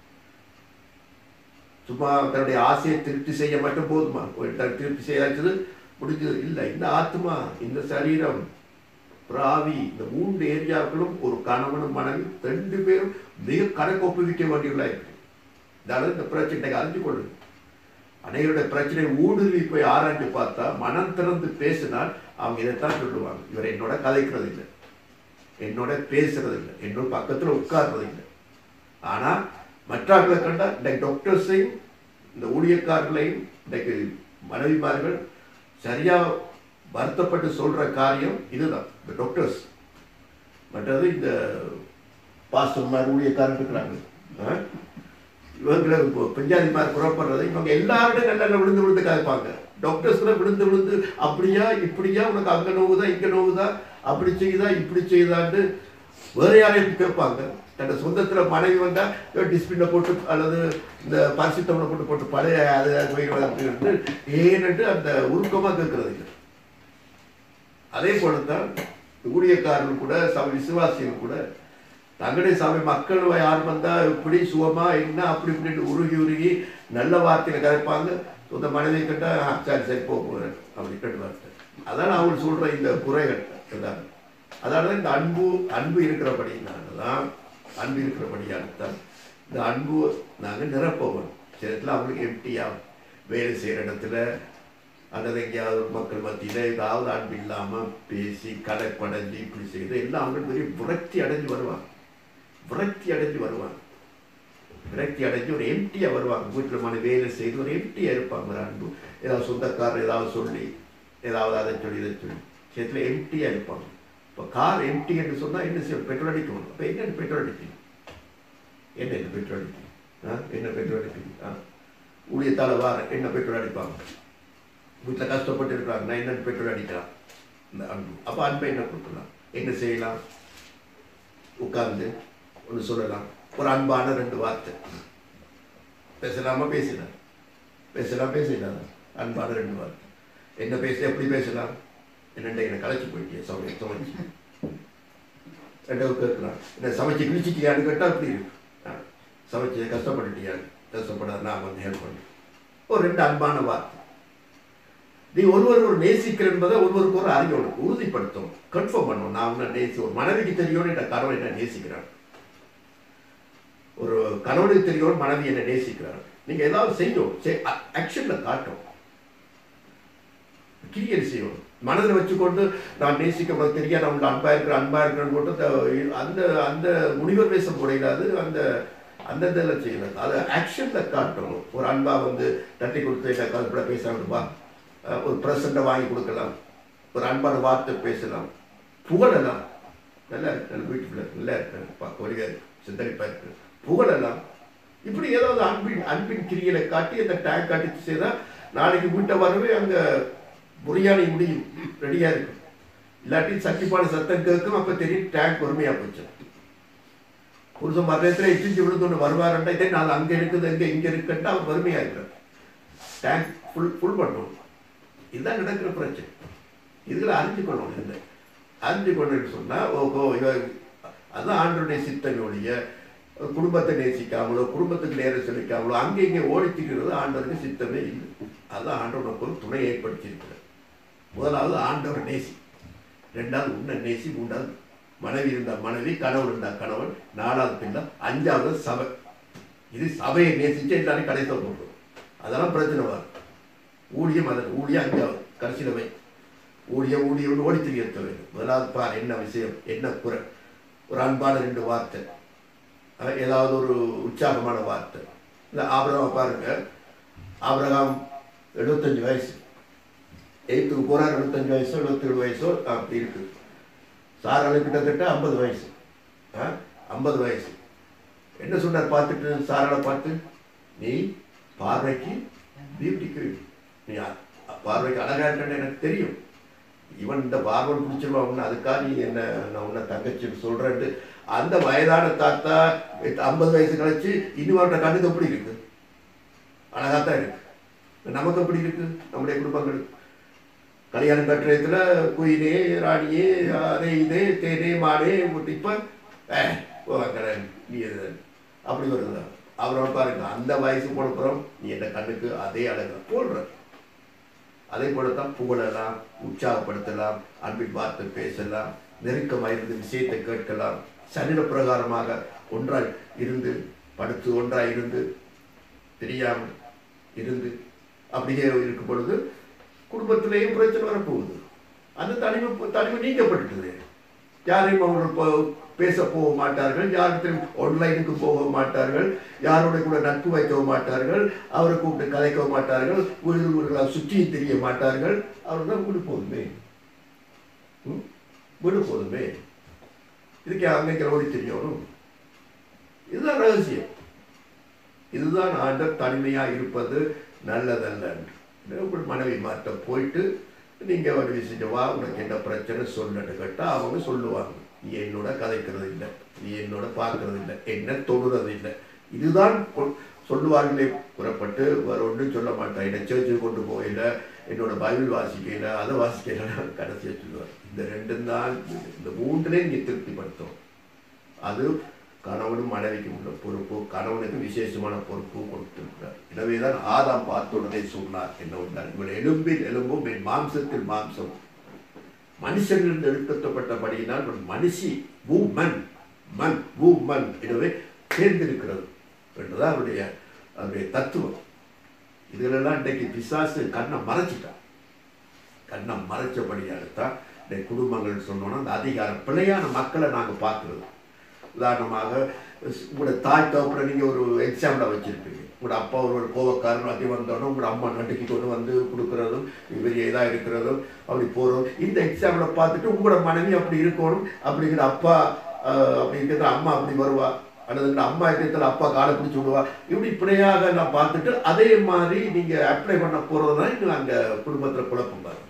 S1: சும்மா தன்னுடைய ஆசையை திருப்தி செய்ய மட்டும் போதுமா ஒரு தன் திருப்தி செய்யாச்சது முடிஞ்சது இல்லை இந்த ஆத்மா இந்த சரீரம் பிராவி இந்த மூன்று ஏரியாக்களும் ஒரு கணவனும் மனைவி ரெண்டு பேரும் மிக கணக்கு ஒப்புவிக்க வேண்டியவர்களா இருக்கு இதால இந்த பிரச்சனை அறிஞ்சு கொள்ளுங்க அனைவருடைய பிரச்சனை ஊடுருவி போய் ஆராய்ஞ்சு பார்த்தா மனம் திறந்து பேசினால் அவங்க இதைத்தான் சொல்லுவாங்க இவர் என்னோட கதைக்கிறது இல்லை என்னோட பேசுறது இல்லை என்னோட பக்கத்துல உட்கார்றது இல்லை ஆனா மற்றவர்களை கண்டா இந்த டாக்டர்ஸையும் இந்த ஊழியக்காரர்களையும் இன்றைக்கு மனைவிமார்கள் சரியா வருத்தப்பட்டு சொல்ற காரியம் இதுதான் இந்த டாக்டர்ஸ் மற்றது இந்த பாஸ்டர்மார் ஊழியக்காரன் இருக்கிறாங்க ஆ? இவங்களை இப்போ பெஞ்சாதிமார் புறப்படுறதை இவங்க எல்லாரோடும் நல்லா விழுந்து விழுந்து காய்ப்பாங்க டாக்டர்ஸ் கூட விழுந்து விழுந்து அப்படியா இப்படியா உனக்கு அங்க நோவுதா இங்க நோவுதா அப்படி செய்யுதா இப்படி செய்யுதான்னு வேற யாரையும் கேட்பாங்க தன்னோட சொந்தத்துல மனைவி வந்தா டிஸ்பிளினை போட்டு அல்லது இந்த பரிசுத்தவனை போட்டு போட்டு பழைய அது அது ஏனென்று அந்த உருக்கமா கேட்கறது இல்லை அதே போலத்தான் ஊழியக்காரர்கள் கூட சபை விசுவாசிகள் கூட தங்களுடைய சபை மக்கள் யார் வந்தா இப்படி சுகமா என்ன அப்படி இப்படின்னு உருகி உருகி நல்ல வார்த்தையில கதைப்பாங்க சொந்த மனைவி கேட்டா "ஆ, சரி சரி போ போறேன் அப்படி கேட்டு வார்த்தை அதான் அவங்க சொல்ற இந்த குறைகள் இதான் அதாவது இந்த அன்பு அன்பு இருக்கிறபடினால தான் அன்பு இருக்கிறபடியால தான் இந்த அன்பு நாங்கள் நிரப்பவோம் சில இடத்துல அவங்களுக்கு எம்டியா வேலை செய்கிற இடத்துல அல்லது எங்கேயாவது ஒரு மக்கள் மத்தியில் ஏதாவது அன்பு இல்லாமல் பேசி கலைப்படைஞ்சு இப்படி செய்து எல்லாம் அவங்களுக்கு பெரிய விரக்தி அடைஞ்சு வருவாங்க விரக்தி அடைஞ்சு வருவாங்க விரக்தி அடைஞ்சு ஒரு எம்டியாக வருவாங்க வீட்டில் மன வேலை செய்து ஒரு எம்டியாக இருப்பாங்க ஒரு அன்பு ஏதாவது சொந்தக்காரர் ஏதாவது சொல்லி ஏதாவது அதை சொல்லி இதை சொல்லி விஷயத்தில் எம்டியாக இருப்பாங்க இப்போ கார் எம்டி என்று சொன்னால் என்ன செய்யும் பெட்ரோல் அடிக்கணும் அப்போ என்ன பெட்ரோல் அடிப்பீங்க என்ன என்ன பெட்ரோல் அடிப்பீங்க ஆ என்ன பெட்ரோல் அடிப்பீங்க ஆ ஊழியத்தால் வார என்ன பெட்ரோல் அடிப்பாங்க வீட்டில் கஷ்டப்பட்டு இருக்கிறாங்க நான் என்ன பெட்ரோல் அடிக்கலாம் இந்த அன்பு அப்போ அன்பை என்ன கொடுக்கலாம் என்ன செய்யலாம் உட்கார்ந்து ஒன்று சொல்லலாம் ஒரு அன்பான ரெண்டு வார்த்தை பேசலாமா பேசலாம் பேசலாம் பேசலாம் அன்பான ரெண்டு வார்த்தை என்ன பேச எப்படி பேசலாம் என்னண்ட என்னை கலைச்சு போயிட்டிய சமைச்சு சமைச்சு ரெண்டாவது கேட்கலாம் என்ன சமைச்சு கிழிச்சிட்டியான்னு கேட்டால் அப்படி இருக்கு ஆ, சமைச்சு கஷ்டப்பட்டுட்டியான்னு கஷ்டப்படாத நான் வந்து ஹெல்ப் பண்ணேன் ஒரு ரெண்டு அன்பான வார்த்தை நீ ஒருவர் ஒரு நேசிக்கிற என்பதை ஒருவருக்கு ஒரு அறியணும் உறுதிப்படுத்தும் கன்ஃபார்ம் பண்ணும் நான் உன்னை நேசி ஒரு மனைவிக்கு தெரியும் என் கணவன் என்ன நேசிக்கிறான் ஒரு கணவனுக்கு தெரியும் மனைவி என்ன நேசிக்கிறார் நீங்க ஏதாவது செய்யும் ஆக்ஷன்ல காட்டும் கிரியல் செய்யும் மனதில் வச்சுக்கொண்டு நான் நேசிக்க உனக்கு தெரியா நான் உங்களை அன்பா இருக்கிற அன்பா இருக்கிறேன்னு போட்டு த- அந்த அந்த முனிவர் வேஷம் கூடாது அந்த அந்த இதில் செய்யணும் அது ஆக்ஷன்ல காட்டணும் ஒரு அன்பா வந்து தட்டி கொடுத்து என்ன கல்பட பேசாமட்டுப்பா ஒரு ப்ரெசண்ட்டை வாங்கி கொடுக்கலாம் ஒரு அன்பான வார்த்தை பேசலாம் புகழலாம் நல்லா இருக்கு நல்ல பியூட்டிஃபுல்லாக நல்லா இருக்கு பார்க்க வழியாக இருக்கு சிந்தரிப்பாக இருக்கு புகழலாம் இப்படி ஏதாவது அன்பின் அன்பின் கிரிகளை காட்டி அந்த டேங்க் காட்டி செய்தால் நாளைக்கு வீட்டை வரவே அங்கே புரியாணி முடியும் ரெடியாக இருக்கும் இல்லாட்டி சட்டிப்பான சத்தம் கேட்கும் அப்போ தெரியும் டேங்க் பொறுமையாக போச்சு புருஷன் மரணத்தில் எச்சிஞ்சு விழுந்தொன்று வருவாருண்டா இதே நான் அங்கே இருக்குது இங்கே இங்கே இருக்குன்ட்டு அவர் வறுமையாக இருக்கிறார் டேங்க் ஃபுல் ஃபுல் பண்ணணும் இதுதான் நடக்கிற பிரச்சனை இதில் அறிஞ்சு கொள்ளணும் இல்லை அறிஞ்சு கொண்டு சொன்னால் ஓஹோ இவ அதான் ஆண்டருடைய சித்தனுடைய குடும்பத்தை நேசிக்காமலோ குடும்பத்துக்கு நேரம் செலுத்தாமலோ அங்கே இங்கே ஓடித்திருக்கிறது ஆண்டவருக்கு சித்தமே இல்லை அதான் ஆண்டவர் நமக்கு ஒரு துணை ஏற்படுத்தியிருக்கிறார் முதலாவது ஆண்டவர் நேசி ரெண்டாவது உன்னை நேசி மூன்றாவது மனைவி இருந்தா மனைவி கணவன் இருந்தா கணவன் நாலாவது பிள்ளை அஞ்சாவது சபை இது சபையை நேசிச்சு எல்லாரும் கடைசியில் போட்டுரும் அதெல்லாம் பிரச்சனை வரும் ஊழியம் அதன் ஊழியம் அஞ்சாவது கடைசியில் வை ஊழியம் ஊழியம் ஓடி தெரிய வேண்டும் முதலாவது பார் என்ன விஷயம் என்ன குறை ஒரு அன்பான ரெண்டு வார்த்தை அஹ் ஏதாவது ஒரு உற்சாகமான வார்த்தை இல்லை ஆபிரகாம் பாருங்க ஆபிரகாம் எழுபத்தஞ்சு வயசு எயித்துக்கு போறார் எழுபத்தஞ்சு வயசோ எழுபத்தேழு வயசோ அப்படி இருக்கு சாராளு கிட்டத்தட்ட ஐம்பது வயசு ஐம்பது வயசு என்ன சொன்னார் பார்த்துட்டு சாராளை பார்த்து நீ பார்வைக்கு பியூட்டிக்கு நீ அ- பார்வைக்கு அழகா இருக்கன்னு எனக்கு தெரியும் இவன் இந்த பார்வன் பிடிச்சிருவான் உன்னை அதுக்காக நீ என்ன நான் உன்னை தங்கச்சின்னு சொல்றேன்ட்டு அந்த வயதான தாத்தா ஐம்பது வயசு கழிச்சு இன்னும் அவர்கிட்ட கண்ணுக்கு எப்படி இருக்கு அழகா தான் இருக்கு நமக்கு எப்படி இருக்கு நம்முடைய குடும்பங்களுக்கு கல்யாணம் கட்டுறதுல குயிலே ராணியே அதே இதே தேனே மானே இப்ப ஏ, போ அக்கறை, நீ எது அப்படி வருதா அவரோட பாருங்க அந்த வயசு போனப்புறம் நீ என்ன கண்ணுக்கு அதே அழகு போடுற அதே போலத்தான் புகழலாம் உற்சாகப்படுத்தலாம் அன்பின் வார்த்தை பேசலாம் நெருக்கமாக இருந்து விஷயத்தை கேட்கலாம் சரீர பிரகாரமாக ஒன்றாய் இருந்து படுத்து ஒன்றாய் இருந்து தெரியாமல் இருந்து அப்படியே இருக்கும் பொழுது குடும்பத்திலேயும் பிரச்சனை வரப்போகுது அந்த தனிமை தனிமை நீக்கப்பட்டுட்டது யாரையும் அவங்க போ- பேச போக மாட்டார்கள் யார்கிட்டையும் ஆன்லைனுக்கு போக மாட்டார்கள் யாரோட கூட நட்பு வைக்கவும் மாட்டார்கள் அவரை கூப்பிட்டு கலைக்கவும் மாட்டார்கள் வீடு வீடுகளாக சுற்றி தெரிய மாட்டார்கள் அவர் தான் வீடு போதுமே ம்? வீடு போதுமே இதுக்கு அங்கே ஓடி தெரியணும் இதுதான் ரகசியம் இதுதான் ஆண்டர் தனிமையாக இருப்பது நல்லதல்ல இப்படி மனைவி மாற்ற போயிட்டு நீங்கள் ஒரு விஷயம் வா உனக்கு என்ன பிரச்சனை சொல்லுன்னு கேட்டால் அவங்க சொல்லுவாங்க நீ என்னோட கதைக்கிறது இல்லை நீ என்னோட பார்க்கறது இல்லை என்ன தொடுறது இல்லை இதுதான் கொ- சொல்லுவார்களே புறப்பட்டு வேற ஒன்றும் சொல்ல மாட்டேன் என்னை சேர்ச்சுக்கு கொண்டு போயில என்னோட பைபிள் வாசிக்கல அதை வாசிக்கல கடைசியாக சொல்லுவார் இந்த ரெண்டும் தான் இந்த மூன்றுலே இங்கே திருப்திப்படுத்தும் அது கணவனும் மனைவிக்கும் உள்ள பொறுப்பு கணவனுக்கு விசேஷமான பொறுப்பு கொடுத்திருக்கிறார் எனவேதான் ஆதாம் பார்த்தோடனே சொன்னார் என்ன உண்டார் இவள் எலும்பில் எலும்பும் என் மாம்சத்தில் மாம்சம் மனுஷனிலிருந்து எடுக்கப்பட்டபடியினால் இவள் மனுஷி மன் மன் மன் எனவே தேர்ந்திருக்கிறது என்றுதான் அவருடைய அவருடைய தத்துவம் இதுலெல்லாம் இன்றைக்கு பிசாசு கண்ணை மறைச்சிட்டான் கண்ணை மறைச்சபடியாக தான் இந்த குடும்பங்கள் சொன்னோன்னா அந்த அதிகாரம் பிழையான மக்களை நாங்கள் பார்க்குறது உதாரணமாக ஸ்- உங்களோட தாய் தகப்பனை நீங்கள் ஒரு எக்ஸாம்பிளாக வச்சுருப்பீங்க உங்களோட அப்பா ஒரு ஒரு கோவக்காரன் அப்படி வந்தோடனே உங்களோட அம்மா நட்டுக்கி கொண்டு வந்து கொடுக்குறதும் பெரிய இதாக இருக்கிறதும் அப்படி போகிறதும் இந்த எக்ஸாம்பிளை பார்த்துட்டு உங்களோட மனைவி அப்படி இருக்கணும் அப்படிங்கிற அப்பா ஆஹ், அப்படி இருக்கிற அம்மா அப்படி வருவா அல்லது இந்த அம்மா இருக்கிறதுல அப்பா காலை பிடிச்சி விடுவா இப்படி இப்படியாக நான் பார்த்துட்டு அதே மாதிரி நீங்கள் அப்ளை பண்ண போகிறது தான் இன்னும் அங்கே குடும்பத்தில் குழப்பம் பாருங்க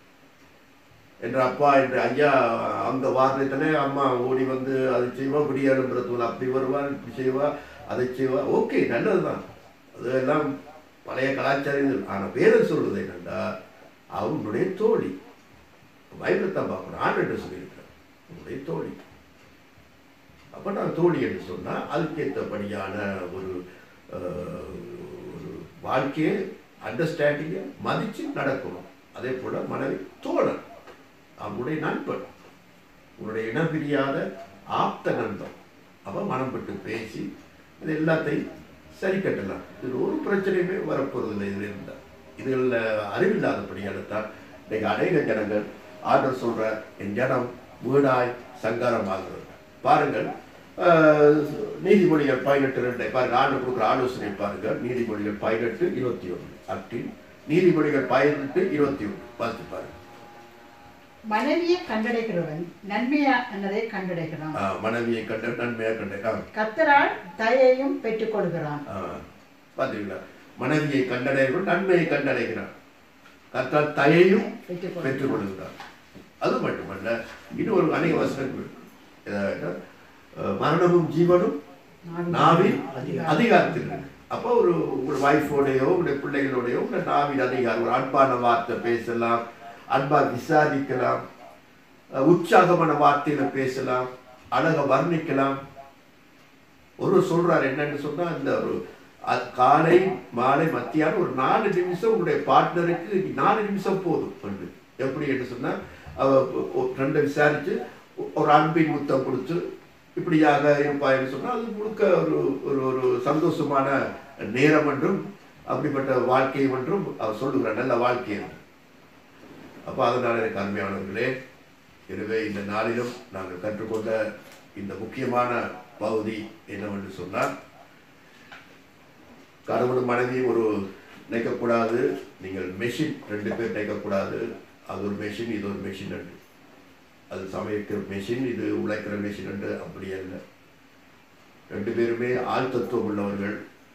S1: என்ற அப்பா என்ற ஐயா அந்த வாரத்திலே அம்மா ஓடி வந்து அதை செய்வா விடியாடுன்றதுல அப்படி வருவா இப்படி செய்வா அதை செய்வா ஓகே நல்லதுதான் அதெல்லாம் பழைய கலாச்சாரங்கள் ஆனால் வேதம் சொல்றது என்னண்டா அவனுடைய தோழி பைபிளை தான் பார்க்கணும் ஆண் என்று சொல்லியிருக்கிறேன் உன்னுடைய தோழி அப்போ நான் தோழி என்று சொன்னால் அதுக்கேற்றபடியான ஒரு அஹ், ஒரு வாழ்க்கையை அண்டர்ஸ்டாண்டிங்கை மதித்து நடக்கணும் அதே போல் மனைவி தோழன் அவனுடைய நண்பன் உன்னுடைய இனம் பிரியாத ஆப்த நண்பன் அப்போ மனம் விட்டு பேசி இது எல்லாத்தையும் சரி கட்டலாம் இதில் ஒரு பிரச்சனையுமே வரப்போறதில்லை இதில் இருந்தால் இதில் அறிவில்லாதபடியான தான் இன்னைக்கு அநேக ஜனங்கள் ஆர்டர் சொல்ற என் ஜனம் வீடாய் சங்காரமாகிறது பாருங்கள் ஆஹ், நீதிமொழிகள் பதினெட்டு ரெண்டை பாருங்க ஆண்டு கொடுக்குற ஆலோசனை பாருங்க நீதிமொழிகள் பதினெட்டு இருபத்தி ஒன்று அக்டின் நீதிமொழிகள் பதினெட்டு இருபத்தி ஒன்று பார்த்து பாருங்க
S2: மனைவியை கண்டடைகிறவன் நன்மையா என்னதை கண்டடைகிறான்
S1: ஆஹ், மனைவியை கண்ட நன்மையாக கண்ட ஆ,
S2: கத்தரால் தயையும் பெற்றுக்கொள்கிறான்
S1: ஆ, பாத்தீங்களா மனைவியை கண்டடைகிறவன் நன்மையை கண்டடைகிறான் கர்த்தால் தயையும்
S2: பெற்றுக்கொள்கிறான்
S1: பெற்றுக் கொள்கிறார் அது மட்டுமல்ல இன்னும் ஒரு அநேக வசனங்கள் இருக்கு. அதாவது, அஹ், மரணமும் ஜீவனும் நாவின் அதிகாரத்தில் இருக்கு அப்போ ஒரு உங்களோட ஒய்ஃபோடையோ உங்களுடைய பிள்ளைகளோடையோ உங்களோட நாவின் அதிகாரம் ஒரு அன்பான வார்த்தை பேசலாம் அன்பா விசாரிக்கலாம் அஹ், உற்சாகமான வார்த்தையில பேசலாம் அழக வர்ணிக்கலாம் ஒரு சொல்றாரு என்னன்னு சொன்னா இந்த ஒரு அ- காலை மாலை மத்தியானம் ஒரு நாலு நிமிஷம் உங்களுடைய பார்ட்னருக்கு நாலு நிமிஷம் போதும் என்று எப்படி என்று சொன்னா அவ ஒ- ரெண்டை விசாரிச்சு ஒ- ஒரு அன்பின் முத்தம் கொடுத்து இப்படியாக இருப்பாய்ன்னு சொன்னா அது முழுக்க ஒரு ஒரு ஒரு சந்தோஷமான நேரம் என்றும் அப்படிப்பட்ட வாழ்க்கை என்றும் அவர் சொல்லுகிறார் நல்ல வாழ்க்கை என்று அப்போ அதனால் எனக்கு அருமையானவர்களே எனவே இந்த நாளிலும் நாங்கள் கற்றுக்கொண்ட இந்த முக்கியமான பகுதி என்னவென்று சொன்னால் கணவனும் மனைவியும் ஒரு நினைக்கக்கூடாது நீங்கள் மெஷின் ரெண்டு பேர் நினைக்கக்கூடாது அது ஒரு மெஷின் இது ஒரு மெஷின் என்று அது சமைக்கிற மெஷின் இது உழைக்கிற மெஷின் என்று அப்படி அல்ல ரெண்டு பேருமே ஆள் தத்துவம் உள்ளவர்கள்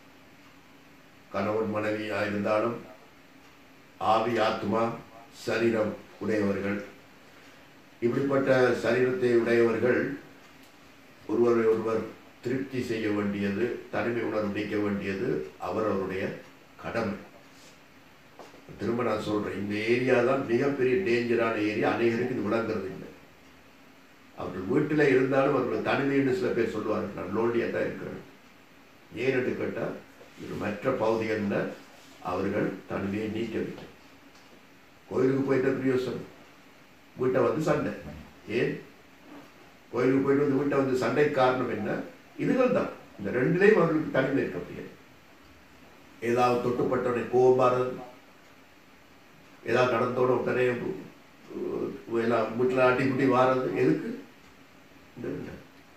S1: கணவன் மனைவியாக இருந்தாலும் ஆவி ஆத்மா சரீரம் உடையவர்கள் இப்படிப்பட்ட சரீரத்தை உடையவர்கள் ஒருவரை ஒருவர் திருப்தி செய்ய வேண்டியது தனிமை உணர்வு நீக்க வேண்டியது அவரவருடைய கடமை திரும்ப நான் சொல்றேன் இந்த ஏரியா தான் மிகப்பெரிய டேஞ்சரான ஏரியா அநேகருக்கு இது விளங்குறது இல்லை அவர்கள் வீட்டில் இருந்தாலும் அவர்கள் தனிமைன்னு சில பேர் சொல்லுவார்கள் நான் லோன்லியாக தான் இருக்கிறேன் ஏன் என்று கேட்டால் இது மற்ற பகுதிகளில் அவர்கள் தனிமையை நீக்கவில்லை கோயிலுக்கு போயிட்ட பிரியோசனம் வீட்டை வந்து சண்டை ஏன் கோயிலுக்கு போயிட்டு வந்து வீட்டை வந்து சண்டை காரணம் என்ன இதுகள் தான் இந்த ரெண்டுலேயும் அவர்களுக்கு தனிமை இருக்க முடியாது ஏதாவது தொட்டுப்பட்டவனை கோபம் வர்றது ஏதாவது நடந்தோட உடனே உ- எல்லாம் வீட்டில் அடிக்குட்டி வாரது எதுக்கு இந்த ரெண்டு.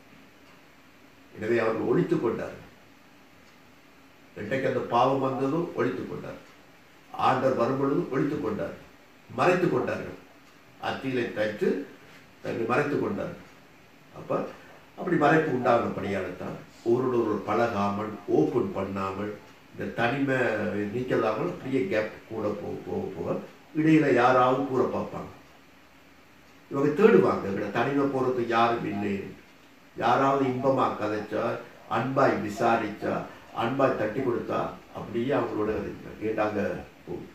S1: எனவே அவர்கள் ஒழித்துக் கொண்டார்கள் என்றைக்கு அந்த பாவம் வந்ததும் ஒழித்துக் கொண்டார் ஆண்டவர் வரும்பொழுதும் ஒழித்துக் கொண்டார் மறைத்துக் கொண்டார்கள் அத்தியிலை தைத்து தன்னை மறைத்துக் கொண்டார்கள் அப்ப அப்படி மறைப்பு உண்டானபடியால்தான் ஒருவரோடு ஒரு பழகாமல் ஓப்பன் பண்ணாமல் இந்த தனிமை நீக்கலாமல் அப்படியே கேப் கூட போக போக போக இடையில யாராவது கூற பார்ப்பாங்க இவங்க தேடுவாங்க இவங்க தனிமை போறதுக்கு யாரும் இல்லை யாராவது இன்பமா கதைச்சா அன்பாய் விசாரிச்சா அன்பாய் தட்டி கொடுத்தா அப்படியே அவங்களோட கேட்டாங்க போகும்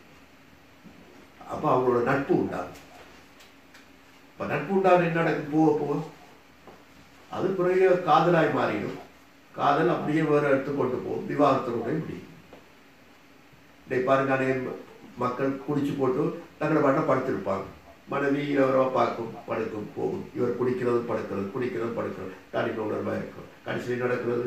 S1: அப்ப அவங்களோட நட்பு உண்டாகும் இப்ப நட்பு உண்டான என்ன நடக்கும் போக போக அது பிறகு காதலாய் மாறிடும் காதல் அப்படியே வேற எடுத்து கொண்டு போகும் விவாகத்தோட முடியும் இதை பாருங்க அநேக மக்கள் குடிச்சு போட்டு தங்களை பாட்ட படுத்திருப்பாங்க மனைவி இரவரவா பார்க்கும் படுக்கும் போகும் இவர் குடிக்கிறது படுக்கிறது குடிக்கிறது படுக்கிறது தனிமை உணர்வாக இருக்கும் கடைசியில் நடக்கிறது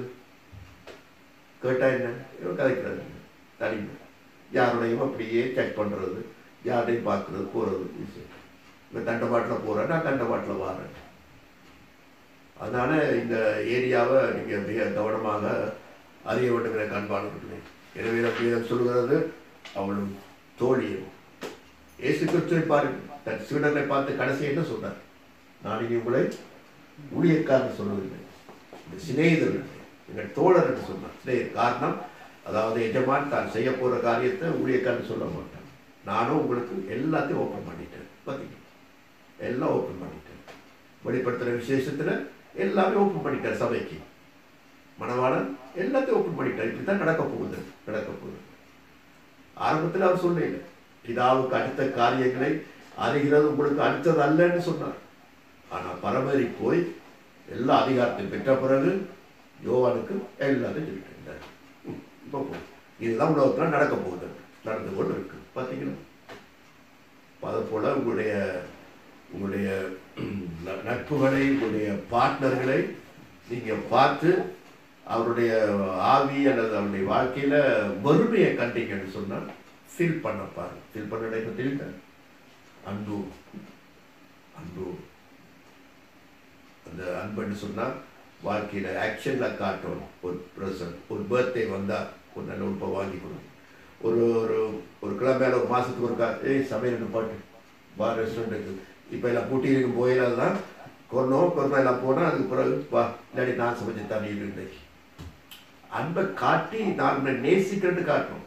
S1: கேட்டா என்ன இவர் கதைக்கிறது தனிமை யாருடையும் அப்படியே செக் பண்றது யாரையும் பார்க்கறது போறது விஷயம் இவன் தண்டை பாட்டில் போறேன் நான் தண்டை பாட்டில் வாரேன் அதனால இந்த ஏரியாவை நீங்கள் மிக கவனமாக அறிய வேண்டும் என அன்பானவர்களே எனவே நம் வேதம் சொல்கிறது அவளும் தோழியும் இயேசு கிறிஸ்துவை பாருங்கள் தன் சீடனை பார்த்து கடைசி என்ன சொன்னார் நான் இனி உங்களை ஊழியக்காரன் சொல்வதில்லை இந்த சிநேகிதர் இல்லை, எங்கள் தோழர் என்று சொன்னார் சிநேகிதர் காரணம் அதாவது எஜமான் தான் செய்ய போற காரியத்தை ஊழியக்காரன் சொல்ல மாட்டான் நானும் உங்களுக்கு எல்லாத்தையும் ஓப்பன் பண்ணிட்டேன் பார்த்தீங்க எல்லாம் ஓப்பன் பண்ணிட்டேன் வெளிப்படுத்துற விசேஷத்துல எல்லாமே ஓப்பன் பண்ணிட்டார் சபைக்கு மணவாளன் எல்லாத்தையும் ஓப்பன் பண்ணிட்டார் இப்படி தான் நடக்க போகுது நடக்க போகுது ஆரம்பத்தில் அவர் சொல்லல பிதாவுக்கு அடுத்த காரியங்களை அறிகிறது உங்களுக்கு அடுத்தது அல்லன்னு சொன்னார் ஆனா பரமேறி போய் எல்லா அதிகாரத்தையும் பெற்ற பிறகு யோவானுக்கு எல்லாத்தையும் சொல்லிட்டார் ம், இப்போ போ. இதுதான் உலகத்தில் நடக்க போகுது நடந்து கொண்டு இருக்கு பார்த்தீங்களா அதை போல உங்களுடைய உங்களுடைய ம், ந- நட்புகளை உங்களுடைய பார்ட்னர்களை நீங்க பார்த்து அவருடைய ஆவி அல்லது அவருடைய வாழ்க்கையில வறுமையை கண்டீங்கன்னு சொன்னா ஃபீல் பண்ண பாருங்க ஃபீல் பண்ண பற்றியில் அன்பு அன்பு அந்த அன்புன்னு சொன்னா வாழ்க்கையில ஆக்ஷன்ல காட்டணும் ஒரு ப்ரெசன்ட் ஒரு பர்த்டே வந்தா ஒரு நல்ல உடுப்பை வாங்கி கொடுக்கணும் ஒரு ஒரு ஒரு கிழமையில ஒரு மாசத்துக்கு ஒருக்கா ஏய் சமையல் பாட்டு பார் ரெஸ்டாரண்ட்டுக்கு இப்போ எல்லாம் பூட்டி இருக்கும் போயில தான் கொரோனா கொரோனா எல்லாம் போனால் அதுக்கு பிறகு வா இல்லாடி நான் சமைச்சு தண்ணி இன்றைக்கு அன்பை காட்டி நான் உன்னை நேசிக்கிறேன்னு காட்டணும்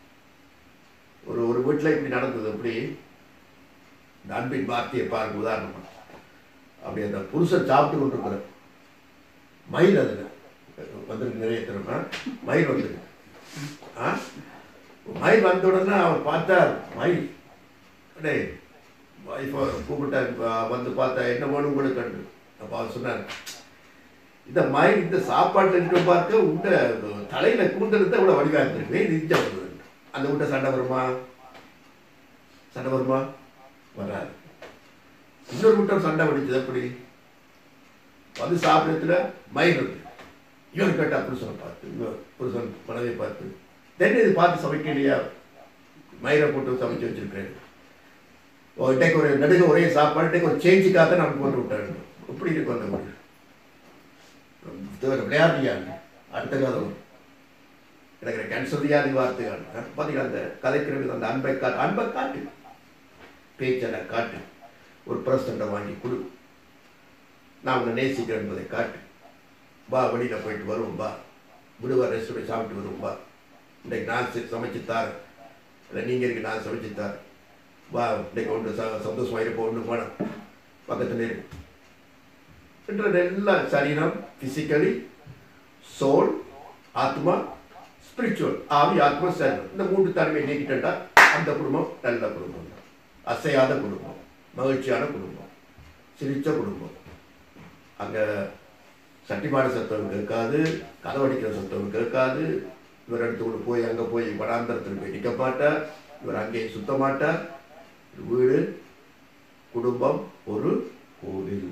S1: ஒரு ஒரு வீட்டில் இப்படி நடந்தது அப்படி இந்த அன்பின் வார்த்தையை பாருங்க உதாரணமா அப்படி அந்த புருஷன் சாப்பிட்டு கொண்டிருக்கிற மயில் அதில் வந்திருக்கு நிறைய திறமை மயில் வந்திருக்கு ஆ மயில் வந்த உடனே அவர் பார்த்தார் மயில் அடே வைஃபை கூப்பிட்டார் வ- வந்து பார்த்தா என்ன வேணும் உங்களுக்கு கண்டு அப்போ அவர் சொன்னார் இந்த மயில் இந்த சாப்பாட்டில் இருக்க பார்க்க உண்ட தலையில கூந்தெடுத்த இவ்வளோ வடிவாக இருந்திருக்கு இது இஞ்ச வருது அந்த விட்ட சண்டை வருமா சண்டை வருமா வராது இன்னொரு விட்டம் சண்டை வெடிச்சது எப்படி வந்து சாப்பிடத்துல மயில் இருக்கு இவர் கேட்டா புருஷனை பார்த்து இவர் புருஷன் மனைவியை பார்த்து தென்ன இது பார்த்து சமைக்கலையா மயிரை போட்டு சமைச்சு வச்சிருக்கேன் ஓ இன்றைக்கு ஒரு நடுக ஒரே சாப்பாடு இன்றைக்கு ஒரு சேஞ்சுக்காக நான் போட்டு விட்டேன் இப்படி இருக்கும் அந்த வீடு விளையாடுறியா அடுத்த கதை வரும். எனக்கு கேன்சர் வியாதி வார்த்தைகள் பார்த்தீங்களா அந்த கதைக்கிற விதம் அந்த அன்பை காட்டு அன்பை காட்டு பேச்சலை காட்டு ஒரு பிரசண்டை வாங்கி கொடு நான் உன்னை நேசிக்கிறேன் என்பதை காட்டு வா வெளியில் போயிட்டு வருவோம் வா விடுவா ரெஸ்டாரண்ட் சாப்பிட்டு வருவோம் வா இன்றைக்கு நான் செ- சமைச்சு தாரேன் இல்லை நீங்கள் இருக்கு நான் சமைச்சு தாரேன் வா இன்றைக்கு ஒன்று ச சந்தோஷமா இருப்போம் ஒன்று போனோம் பக்கத்தில் இருக்கு என்றது எல்லாம் சரீரம் பிசிக்கலி சோல் ஆத்மா ஸ்பிரிச்சுவல் ஆவி ஆத்மா சரீரம் இந்த மூன்று தன்மையை நீக்கிட்டா அந்த குடும்பம் நல்ல குடும்பம் தான். அசையாத குடும்பம் மகிழ்ச்சியான குடும்பம் சிரிச்ச குடும்பம் அங்க சட்டிமான சத்தம் கேட்காது கதவடிக்கிற சத்தம் கேட்காது இவர் இடத்துக்குள்ள போய் அங்க போய் வடாந்தரத்தில் போய் நிற்க மாட்டார் இவர் அங்கேயும் சுத்த மாட்டார் வீடு குடும்பம் ஒரு கோவில்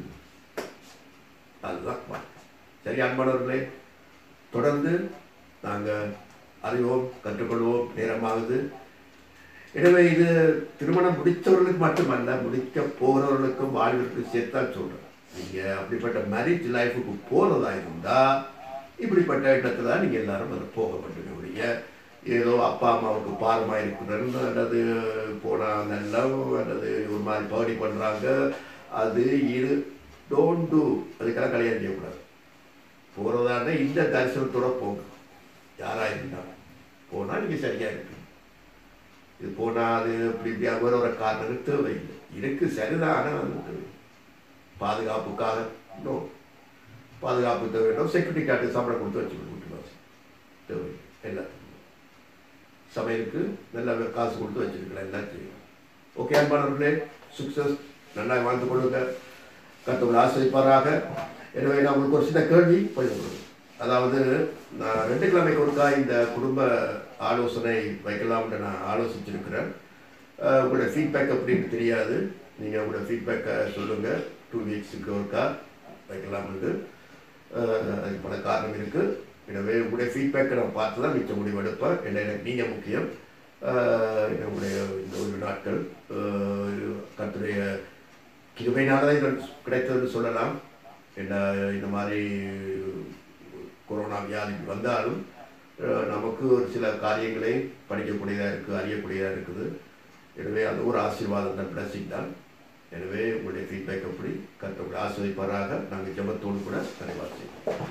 S1: அதுதான் வாழ்க்கை. சரி அன்பானவர்களே தொடர்ந்து நாங்கள் அறிவோம் கற்றுக்கொள்வோம் நேரமாகுது எனவே இது திருமணம் முடித்தவர்களுக்கு மட்டுமல்ல முடிக்க போகிறவர்களுக்கும் வாழ்விற்கு சேர்த்தான் சொல்கிறேன் நீங்கள் அப்படிப்பட்ட மேரேஜ் லைஃபுக்கு போகிறதா இருந்தால் இப்படிப்பட்ட இடத்துல தான் நீங்கள் எல்லாரும் அதில் போக வேண்டும் ஒழிய ஏதோ அப்பா அம்மாவுக்கு பாரமாக இருக்கிறது அல்லது போனால் நல்லா அல்லது ஒரு மாதிரி பகுடி பண்ணுறாங்க அது இது டோன்ட் டூ அதுக்கெல்லாம் கல்யாணம் செய்யக்கூடாது போகிறதா இருந்தால் இந்த தரிசனத்தோட போங்க யாராக இருந்தாலும் போனால் நீங்கள் சரியாக இருப்பீங்க இது போனால் அது இப்படி இப்படி வேற ஒரு காரணங்கள் தேவையில்லை இருக்கு சரிதான் ஆனால் அது தேவை பாதுகாப்புக்காக இன்னும் பாதுகாப்பு தேவை வேண்டும் செக்யூரிட்டி கார்டு சம்பளம் கொடுத்து வச்சு விட்டுருவாங்க தேவை எல்லாத்துக்கும் சமையலுக்கு நல்ல காசு கொடுத்து வச்சிருக்கலாம் எல்லாத்தையும் ஓகே அன்பானவர்களே சுக்சஸ் நல்லா வாழ்ந்து கொள்ளுங்க கத்தவங்களை ஆசிரிப்பாராக எனவே நான் உங்களுக்கு ஒரு சின்ன கேள்வி பகிர்ந்து அதாவது நான் ரெண்டு கிழமைக்கு ஒருக்கா இந்த குடும்ப ஆலோசனை வைக்கலாம்னு நான் ஆலோசிச்சிருக்கிறேன் அஹ் உங்களோட ஃபீட்பேக் அப்படின்னு தெரியாது நீங்கள் உங்களோட ஃபீட்பேக்கை சொல்லுங்கள் டூ வீக்ஸுக்கு ஒருக்கா வைக்கலாம்னு அஹ் அதுக்கு பல காரணம் இருக்குது எனவே உங்களுடைய ஃபீட்பேக்கை நான் பார்த்து தான் மிச்ச முடிவு எடுப்பேன் ஏன்னா எனக்கு நீங்கள் முக்கியம் அஹ் உங்களுடைய இந்த ஒரு நாட்கள் அஹ் கர்த்தருடைய கிருபையினால தான் இது கிடைத்ததுன்னு சொல்லலாம் என்ன இந்த மாதிரி கொரோனா வியாதி வந்தாலும் அஹ், நமக்கு ஒரு சில காரியங்களை படிக்கக்கூடியதாக இருக்குது அறியக்கூடியதாக இருக்குது எனவே அது ஒரு ஆசீர்வாதம் தான் blessing தான் எனவே உங்களுடைய ஃபீட்பேக் அப்படி கருத்து ஆசிரியப்பாராக நாங்கள் ஜெபத்தோடு கூட தலைவாசி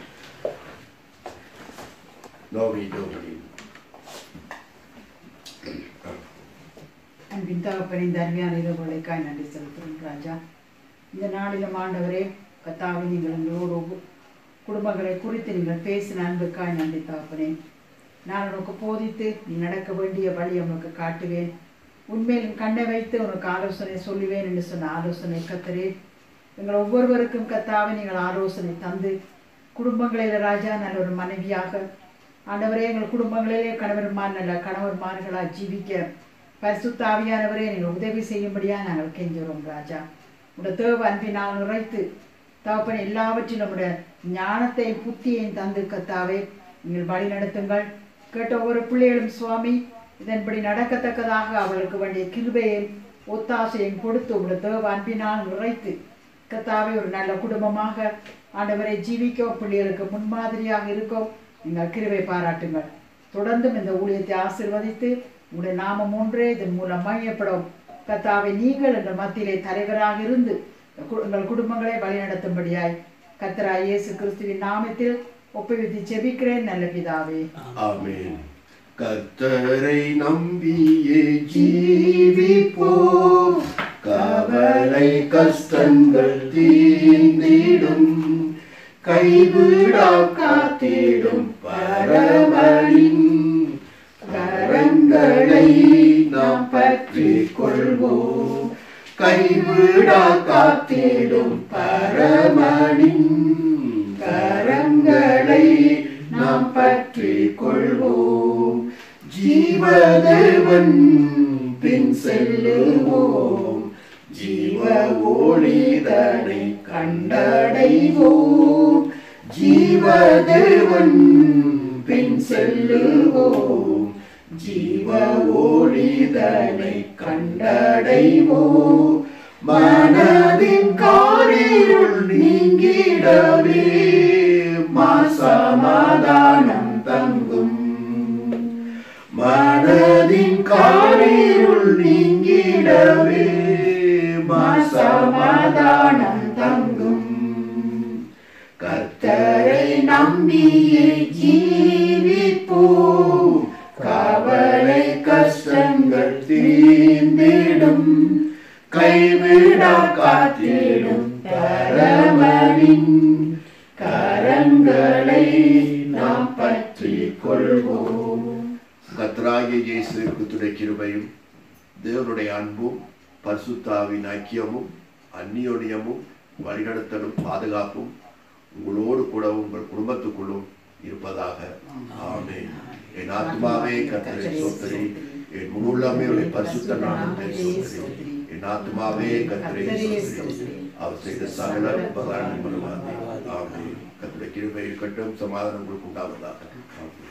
S1: நோவி நோவி
S2: அன்பின் தகப்பன் இந்த அருமையான இரவுகளுக்காய் நன்றி செலுத்துகிறோம் ராஜா இந்த நாளிலும் ஆண்டவரே கத்தாவை நீங்கள் எங்களோடு ஒவ்வொரு குடும்பங்களை குறித்து நீங்கள் பேசின அன்புக்காய் நன்றி தகப்பனே நான் உனக்கு போதித்து நீ நடக்க வேண்டிய வழி உனக்கு காட்டுவேன் உண்மையில் என் கண்ணை வைத்து உனக்கு ஆலோசனை சொல்லுவேன் என்று சொன்ன ஆலோசனை கத்தரே எங்கள் ஒவ்வொருவருக்கும் கத்தாவை நீங்கள் ஆலோசனை தந்து குடும்பங்களில் ராஜா நல்ல ஒரு மனைவியாக ஆண்டவரே எங்கள் குடும்பங்களிலே கணவன்மார் நல்ல கணவன்மார்களாக ஜீவிக்க பரிசுத்த ஆவியானவரே நீங்கள் உதவி செய்யும்படியா நாங்கள் கெஞ்சுறோம் ராஜா உடைய தேவ அன்பினால் நிறைத்து தகப்பன் எல்லாவற்றிலும் உடைய ஞானத்தையும் புத்தியையும் தந்து கத்தாவே நீங்கள் வழி நடத்துங்கள் கேட்ட ஒவ்வொரு பிள்ளைகளும் சுவாமி இதன்படி நடக்கத்தக்கதாக அவளுக்கு வேண்டிய கிருபையும் ஒத்தாசையும் கொடுத்து உடைய தேவ அன்பினால் நிறைத்து கத்தாவே ஒரு நல்ல குடும்பமாக ஆண்டவரை ஜீவிக்கும் பிள்ளைகளுக்கு முன்மாதிரியாக இருக்கும் நீங்கள் கிருபை பாராட்டுங்கள் தொடர்ந்தும் இந்த ஊழியத்தை ஆசிர்வதித்து உங்களுடைய நாமம் ஒன்றே இதன் மூலம் மையப்படும் கத்தாவை நீங்கள் எங்கள் மத்தியிலே தலைவராக இருந்து கு- எங்கள் குடும்பங்களை வழிநடத்தும்படியாய் கத்தராய் இயேசு கிறிஸ்துவின் நாமத்தில் ஒப்புவித்து ஜெபிக்கிறேன் நல்ல பிதாவே
S1: ஆமென் கர்த்தரை நம்பியே ஜீவிப்போம் கவலை கஷ்டங்கள் தீர்ந்திடும் கைவிடா காத்திடும் பரமனின் கரங்களை நாம் பற்றிக் கொள்வோம் கைவிடா காத்திடும் பரமனின் கரங்களை நாம் பற்றிக் கொள்வோம் ஜீவதேவன் பின் செல்லுவோம் ஜீவ ஒளிதனை கண்டடைவோம் ஜீவதேவன் பின் செல்லுவோம் ஜீவ ஒளிதனை கண்டடைவோம் மனதின் காரிருள் நீங்கிடவே மாசமாதானம் தங்கும் மனதின் காரிருள் நீங்கிடவே மாசமாதானம் தங்கும் கர்த்தரை நம்பியே ஜீவிப்போம் கவலை கஷ்டங்கள் தீர்ந்திடும் கைவிடா காத்திடும் பரமனின் கரங்களை நாம் பற்றிக் கொள்வோம் கத்ராகிய இயேசுவிற்கு துணை கிருபையும் தேவனுடைய அன்பும் பரிசுத்தாவின் ஐக்கியமும் அந்நியோனியமும் வழிநடத்தலும் பாதுகாப்பும் உங்களோடு கூட உங்கள் குடும்பத்துக்குள்ளும் இருப்பதாக ஆமென் என் ஆத்மாவே கர்த்தரை சோத்தரி என் முழுமே உடைய பரிசுத்த நாமத்தை சோத்தரி என் ஆத்மாவே கர்த்தரை சோத்தரி அவர் செய்த சகல உபகாரங்கள் மனமாதி ஆமென் கர்த்தருடைய கிருபை இருக்கட்டும் சமாதானம் உங்களுக்கு உண்டாவதாக ஆமென்